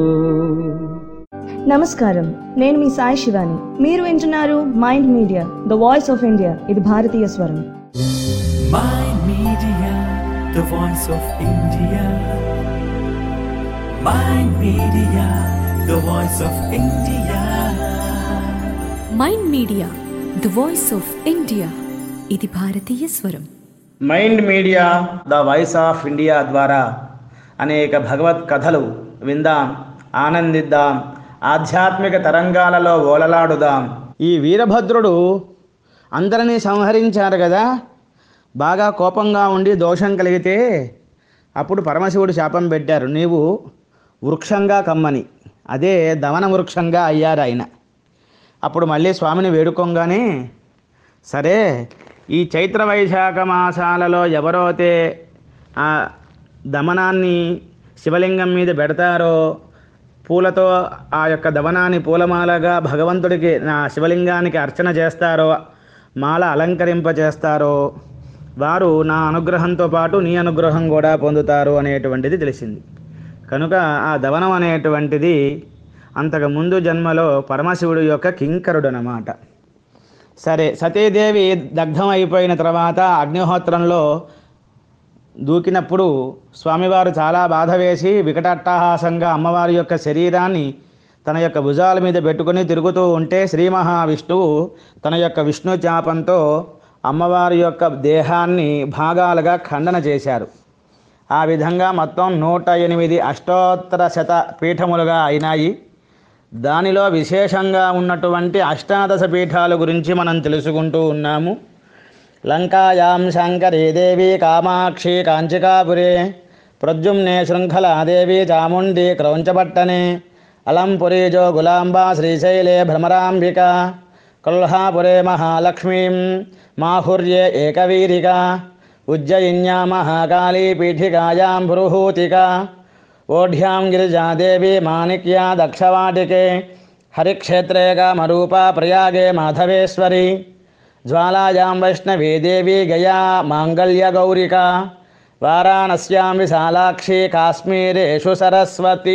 నమస్కారం నేను మీ సాయి శివాని మీరు వింటున్నారు Mind Media the voice of India ఇది భారతీయ స్వరం Mind Media, the voice of India. Mind Media, the voice of India. Mind Media the voice of India ఇది భారతీయ స్వరం Mind Media the voice of India ద్వారా అనేక భగవత్ కథలు విందాం ఆనందిద్దాం ఆధ్యాత్మిక తరంగాలలో ఓలలాడుదాం ఈ వీరభద్రుడు అందరినీ సంహరించారు కదా బాగా కోపంగా ఉండి దోషం కలిగితే అప్పుడు పరమశివుడు శాపం పెట్టారు నీవు వృక్షంగా కమ్మని అదే దమన వృక్షంగా అయ్యారు ఆయన అప్పుడు మళ్ళీ స్వామిని వేడుకోగానే సరే ఈ చైత్ర వైశాఖ మాసాలలో ఎవరైతే ఆ దమనాన్ని శివలింగం మీద పెడతారో పూలతో ఆ యొక్క దమనాన్ని పూలమాలగా భగవంతుడికి నా శివలింగానికి అర్చన చేస్తారో మాల అలంకరింప చేస్తారో వారు నా అనుగ్రహంతో పాటు నీ అనుగ్రహం కూడా పొందుతారు అనేటువంటిది తెలిసింది కనుక ఆ దవనం అనేటువంటిది అంతకు ముందు జన్మలో పరమశివుడు యొక్క కింకరుడు అన్నమాట సరే సతీదేవి దగ్ధం అయిపోయిన తర్వాత అగ్నిహోత్రంలో దూకినప్పుడు స్వామివారు చాలా బాధ వేసి వికటాట్టహాసంగా అమ్మవారి యొక్క శరీరాన్ని తన యొక్క భుజాల మీద పెట్టుకుని తిరుగుతూ ఉంటే శ్రీ మహావిష్ణువు తన యొక్క విష్ణు చాపంతో అమ్మవారి యొక్క దేహాన్ని భాగాలుగా ఖండన చేశారు ఆ విధంగా మొత్తం నూట ఎనిమిది అష్టోత్తర శత పీఠములుగా అయినాయి దానిలో విశేషంగా ఉన్నటువంటి అష్టాదశ పీఠాల గురించి మనం తెలుసుకుంటూ ఉన్నాము లంకాయాం శంకరీ దేవి కామాక్షి కాంచికాపురే ప్రద్యుమ్నే శృంఖలాదేవి చాముండి క్రౌంచపట్టనే అలంపురీజో గులాంబా శ్రీశైలే భ్రమరాంబిక కొల్హాపురే మహాలక్ష్మీం మాహుర్యే ఏకవీరిక ఉజ్జయిన్యా మహాకాళీ పీఠికాయాం పురుహూతిక ఓఢ్యాం గిరిజాదేవి మాణిక్యా దక్షవాటికే హరిక్షేత్రే కామరూపా ప్రయాగే మాధవేశ్వరి జ్వాలాయాం వైష్ణవీ దేవి గయా మాంగళ్యగౌరిక వారాణస్యాం విశాలాక్షి కాశ్మీరేషు సరస్వతి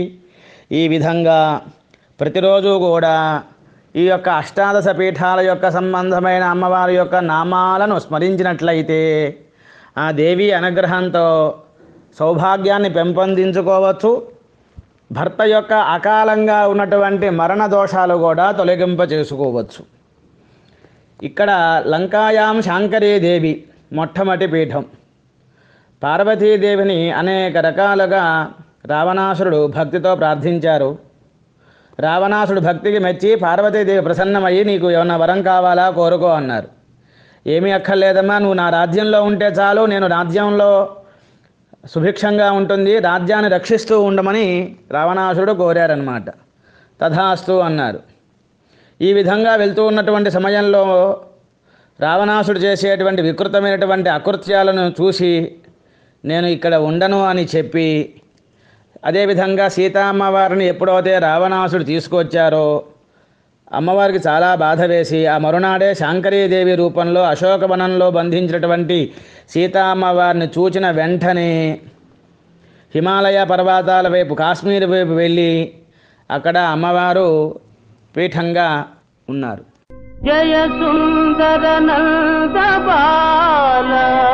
ఈ విధంగా ప్రతిరోజు కూడా ఈ యొక్క అష్టాదశ పీఠాల యొక్క సంబంధమైన అమ్మవారి యొక్క నామాలను స్మరించినట్లయితే ఆ దేవి అనుగ్రహంతో సౌభాగ్యాన్ని పెంపొందించుకోవచ్చు భర్త యొక్క అకాలంగా ఉన్నటువంటి మరణ దోషాలు కూడా తొలగింప చేసుకోవచ్చు ఇక్కడ లంకాయాం శాంకరీదేవి మొట్టమొదటి పీఠం పార్వతీదేవిని అనేక రకాలుగా రావణాసురుడు భక్తితో ప్రార్థించారు రావణాసుడు భక్తికి మెచ్చి పార్వతీదేవి ప్రసన్నమయ్యి నీకు ఏమన్నా వరం కావాలా కోరుకో అన్నారు ఏమీ అక్కర్లేదమ్మా నువ్వు నా రాజ్యంలో ఉంటే చాలు నేను రాజ్యంలో సుభిక్షంగా ఉంటుంది రాజ్యాన్ని రక్షిస్తూ ఉండమని రావణాసురుడు కోరారనమాట తథాస్తు అన్నారు ఈ విధంగా వెళ్తూ ఉన్నటువంటి సమయంలో రావణాసుడు చేసేటువంటి వికృతమైనటువంటి అకృత్యాలను చూసి నేను ఇక్కడ ఉండను అని చెప్పి అదేవిధంగా సీతామ్మవారిని ఎప్పుడైతే రావణాసుడు తీసుకొచ్చారో అమ్మవారికి చాలా బాధ వేసి ఆ మరునాడే శాంకరీదేవి రూపంలో అశోకవనంలో బంధించినటువంటి సీతామ్మవారిని చూచిన వెంటనే హిమాలయ పర్వతాల వైపు కాశ్మీర్ వైపు వెళ్ళి అక్కడ అమ్మవారు పీఠంగా ఉన్నారు జయ సుందర నంద బాల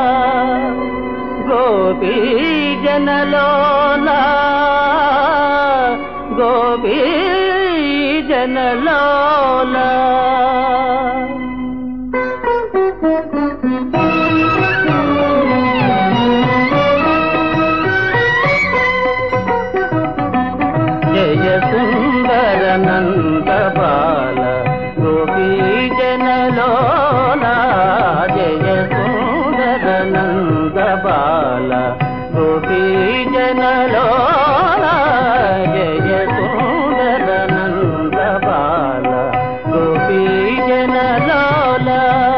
గోపీ జనలోల గోపీ జనలోల జయ సుందర నంద బాల గోపీ జనలోల జయ సుందర నంద బాల గోపీ జనలోల జయ సుందర నంద బాల గోపీ జనలోల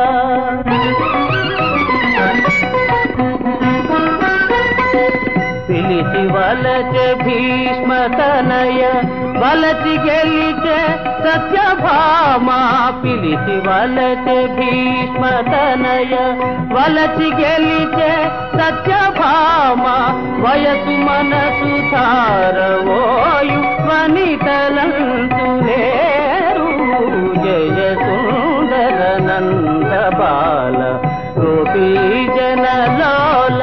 పిలిచి వలచె భీష్మ తనయ వలచి గెలిచే సత్యభామ పిలిచి వలచె భీష్మ తనయ వలచి గెలిచే సత్యభామ వయసు మనసు తారవోయు వనితలంతు లేరు జయ సుందర నంద బాల గోపీ జనలోల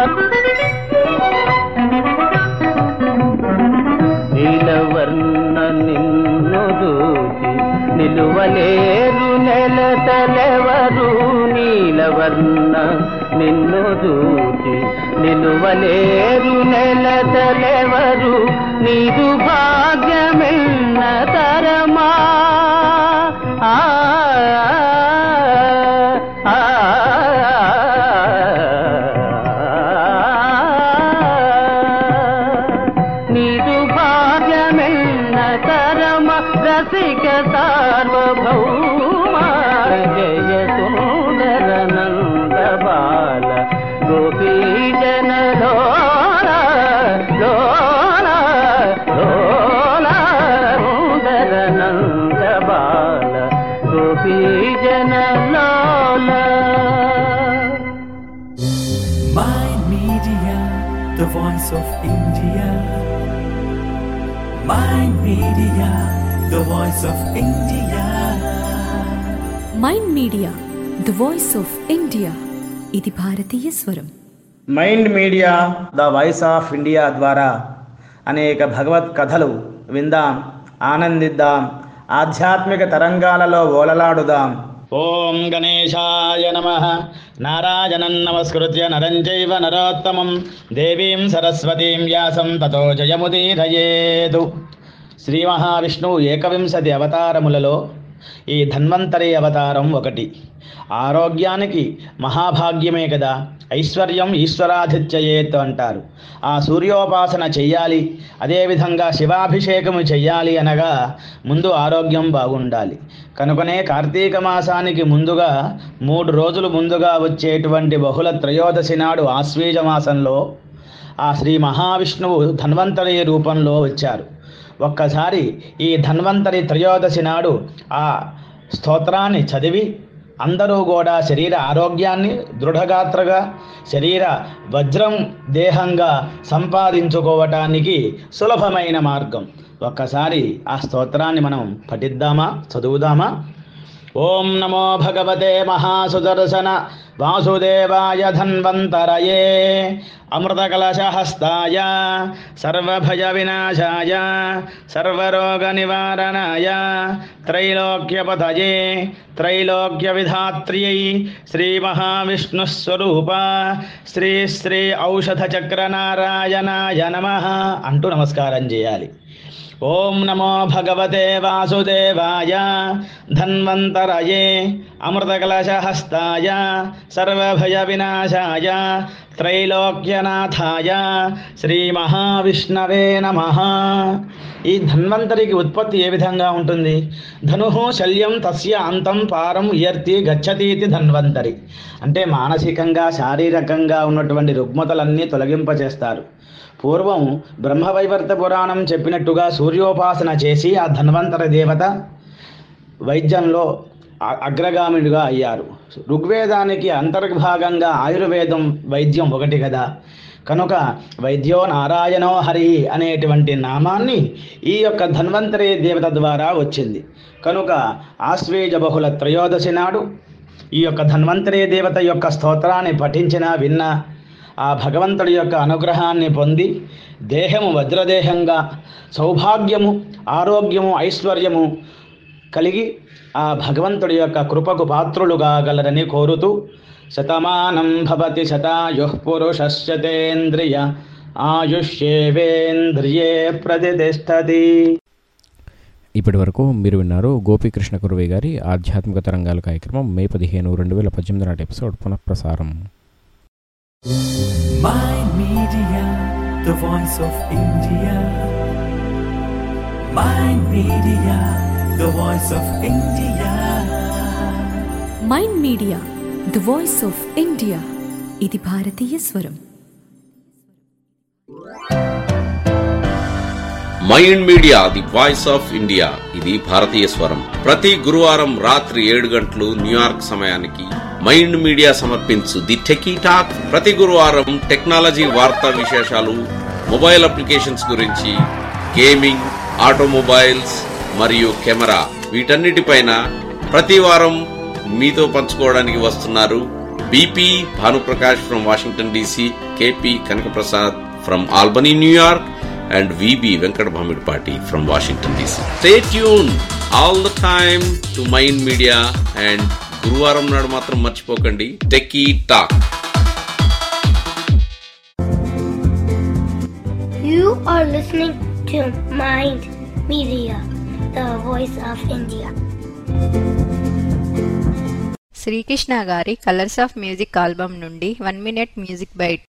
నీలవర్ణ నిన్ను దూచి నిలువలేరు నెల తలెవరు నీలవర్ణ నిన్ను దూచి నిలువలేరు నెల తలెవరు నీదు భాగ్యమిన్న తరమా ఆ ఆ, నీదు భాగ్యమిన్న తరమ రసిక సార్వభౌమ జయ సుందర నంద బాల గోపీ జన లోల లోల లోల సుందర నంద బాల గోపీ జన లోల Mind Media, the voice of India. Mind Media, the voice of India. Mind Media the voice of India ఇది భారతీయ స్వరం Mind Media the voice of India ద్వారా అనేక భగవత్ కథలు విందాం ఆనందిద్దాం ఆధ్యాత్మిక తరంగాలలో ఓలలాడుదాం ఓం గణేశాయ నమ నారాయణం నమస్కృత్య నరం చైవ నరోత్తమం దేవీం సరస్వతీం వ్యాసం తతో జయముదీరయేదు శ్రీ మహావిష్ణువు ఏకవింశతి అవతారములలో ఈ ధన్వంతరి అవతారం ఒకటి ఆరోగ్యానికి మహాభాగ్యమే కదా ఐశ్వర్యం ఈశ్వరాధిత్యయేత్ అంటారు ఆ సూర్యోపాసన చెయ్యాలి అదేవిధంగా శివాభిషేకము చెయ్యాలి అనగా ముందు ఆరోగ్యం బాగుండాలి కనుకనే కార్తీక మాసానికి ముందుగా మూడు రోజులు ముందుగా వచ్చేటువంటి బహుళ త్రయోదశి నాడు ఆశ్వీజ మాసంలో ఆ శ్రీ మహావిష్ణువు ధన్వంతరి రూపంలో వచ్చారు ఒక్కసారి ఈ ధన్వంతరి త్రయోదశి నాడు ఆ స్తోత్రాన్ని చదివి అందరూ కూడా శరీర ఆరోగ్యాన్ని దృఢగాత్రగా శరీర వజ్రం దేహంగా సంపాదించుకోవటానికి సులభమైన మార్గం ఒక్కసారి ఆ స్తోత్రాన్ని మనం పఠిద్దామా చదువుదామా ఓం నమో భగవతే మహాసుదర్శన వాసుదేవాయ ధన్వంతరయే అమృతకలశహస్తాయ సర్వభయ వినాశాయ సర్వరోగ నివారణాయ త్రైలోక్యపతయే త్రైలోక్య విధాత్ర్యై శ్రీ మహావిష్ణుస్వరూప శ్రీ శ్రీ ఔషధ చక్ర నారాయణాయ నమ అంటూ నమస్కారం చేయాలి ఓం నమో భగవతే వాసుదేవాయ ధన్వంతరయే అమృతకలశహస్తాయ సర్వభయ వినాశాయ త్రైలోక్యనాథాయ శ్రీ మహావిష్ణవే నమ ఈ ధన్వంతరికి ఉత్పత్తి ఏ విధంగా ఉంటుంది ధను శల్యం తస్య అంతం పారం ఉయర్తి గచ్చతీతి ధన్వంతరి అంటే మానసికంగా శారీరకంగా ఉన్నటువంటి రుగ్మతలన్నీ తొలగింపచేస్తారు పూర్వం బ్రహ్మవైవర్త పురాణం చెప్పినట్టుగా సూర్యోపాసన చేసి ఆ ధన్వంతర దేవత వైద్యంలో అ- అగ్రగామిడిగా అయ్యారు ఋగ్వేదానికి అంతర్భాగంగా ఆయుర్వేదం వైద్యం ఒకటి కదా కనుక వైద్యో నారాయణో హరి అనేటువంటి నామాన్ని ఈ యొక్క ధన్వంతరి దేవత ద్వారా వచ్చింది కనుక ఆశ్వేజ బహుళ త్రయోదశి నాడు ఈ యొక్క ధన్వంతరి దేవత యొక్క స్తోత్రాన్ని పఠించినా విన్నా ఆ భగవంతుడి యొక్క అనుగ్రహాన్ని పొంది దేహము వజ్రదేహంగా సౌభాగ్యము ఆరోగ్యము ఐశ్వర్యము కలిగి ఆ భగవంతుడి యొక్క కృపకు పాత్రులు కాగలరని కోరుతూ శతమానం భవతి శతాయుః పురుషస్యతేంద్రియ ఆయుష్యేవేంద్రియే ప్రతిష్టతి ఇప్పటి వరకు మీరు విన్నారు గోపీకృష్ణ కురవి గారి ఆధ్యాత్మిక తరంగాల కార్యక్రమం మే పదిహేను రెండు వేల పద్దెనిమిది నాటి ఎపిసోడ్ పునఃప్రసారం Mind Media, the voice of India. Mind Media, the voice of India. Mind Media the voice of India ఇది భారతీయ స్వరం Mind Media the voice of India ఇది భారతీయ స్వరం ప్రతి గురువారం రాత్రి ఏడు గంటలు న్యూయార్క్ సమయానికి మైండ్ మీడియా సమర్పించు ది టెకీ టాక్ ప్రతి గురువారం టెక్నాలజీ వార్తా విశేషాలు మొబైల్ అప్లికేషన్స్ గురించి గేమింగ్ ఆటోమొబైల్స్ మరియు కెమెరా వీటన్నిటిపైన ప్రతి వారం మీతో పంచుకోవడానికి వస్తున్నారు B P Bhanuprakash from Washington D C K P Kanakaprasad from Albany New York and VB Venkat Bhamidpati from Washington DC. Stay tuned all the time to Mind Media and గురువారం నాడు మాత్రం మర్చిపోకండి Techie Talk You are listening to Mind Media, the voice of India. Srikrishna గారి కలర్స్ ఆఫ్ మ్యూజిక్ ఆల్బమ్ నుండి one minute music bite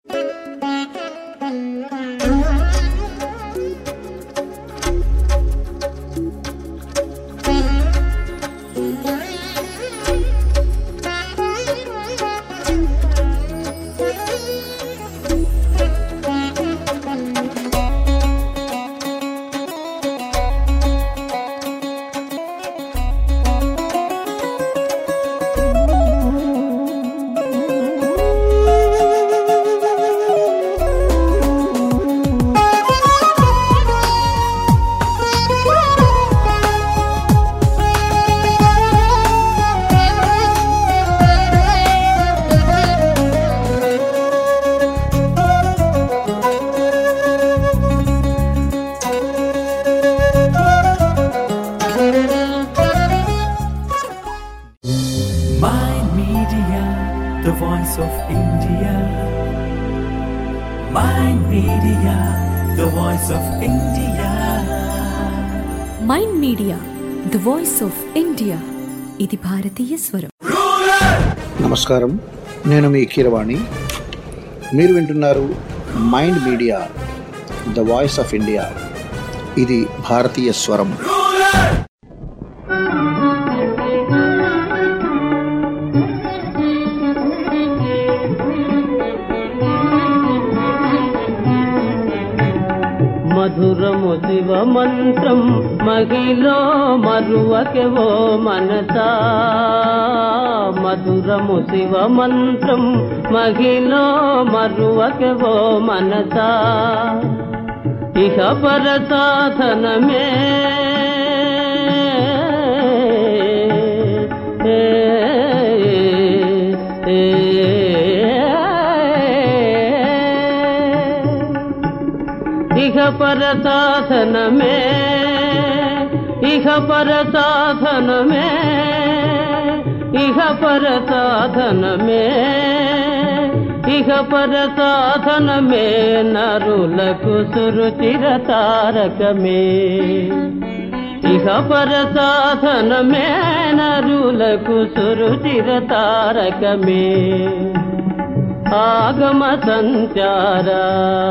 Mind Media, the voice of India. Mind Media, the voice of India. Mind Media the voice of India ఇది భారతీయ స్వరం నమస్కారం నేను మీ కీరవాణి మీరు వింటున్నారు Mind Media the voice of India ఇది భారతీయ స్వరం మధురము శివ మంత్రం మహిలో మరువకెవో మనసా మధురము శివ మంత్రం మహిలో మరువకెవో మనసా ఇహ పర సాధనమే ఏ, ఏ, ఇహ పర సాధనమే ఇహ పర సాధనమే ఇహ పర సాధనమే ఇహ పర సాధనమే నరులకు సురుచిర తారకమే ఇహ పర సాధనమే నరులకు సురుచిర తారకమే ఆగమ సంచారా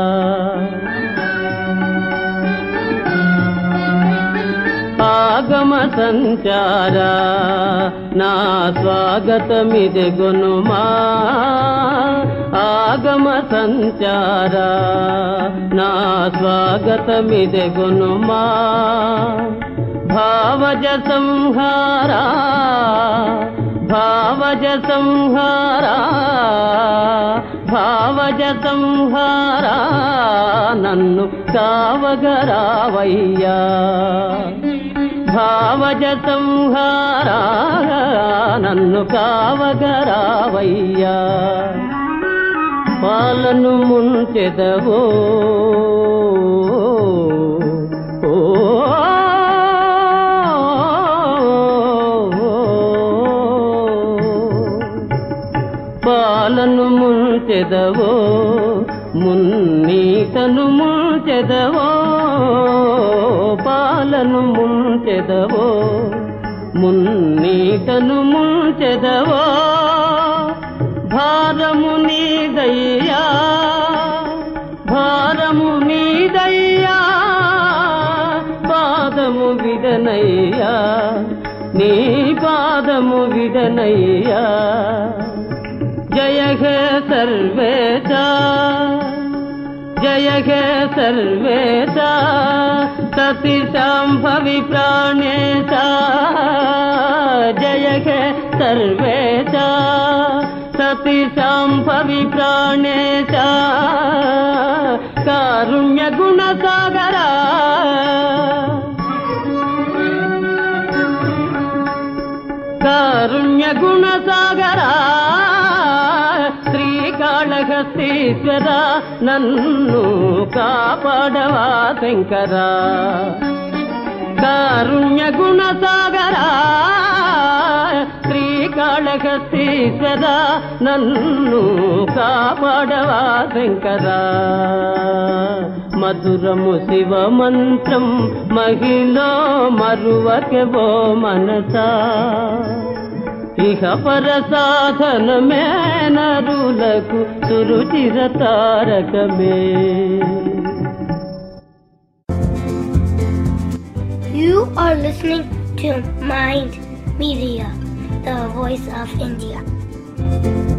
ఆగమ సంచారా నా స్వాగతమిది గునుమా ఆగమ సంచారా నా స్వాగతమిది గునుమా భావజ సంహారా భావజ సంహారా భావజ సంహారా నన్ను కావగరావయ్యా భావజ సంహారా నన్ను కావగరావయ్యా పాలను ముంచెదవో ఓ పాలను ముంచెదవో మున్నీతను ముంచెదవో పాలను ముంచెదవో మున్నీతను ముంచెదవో భారము నీదయ్యా భారము నీదయ్యా పాదము విడనయ్యా నీ పాదము విడనయ్యా జయ హే సర్వేశ జయ హే సర్వేశ సతి శాంభవి ప్రాణేశ జయ హే సర్వేశ సతి శాంభవి ప్రాణేశ కారుణ్య గుణ సాగరా కారుణ్య గుణ సాగరా శ్రీకాళహస్తీశ్వర నన్ను కాపాడవా శంకరా కారుణ్య గుణ సాగరా శ్రీకాళహస్తీశ్వర నన్ను కాపాడవా శంకరా మధురము శివ మంత్రం మహిళ మరువకెవో మనసా ఇహ పర సాధనమే నరులకు సురుచిర తారకమే You are listening to Mind Media, the voice of India.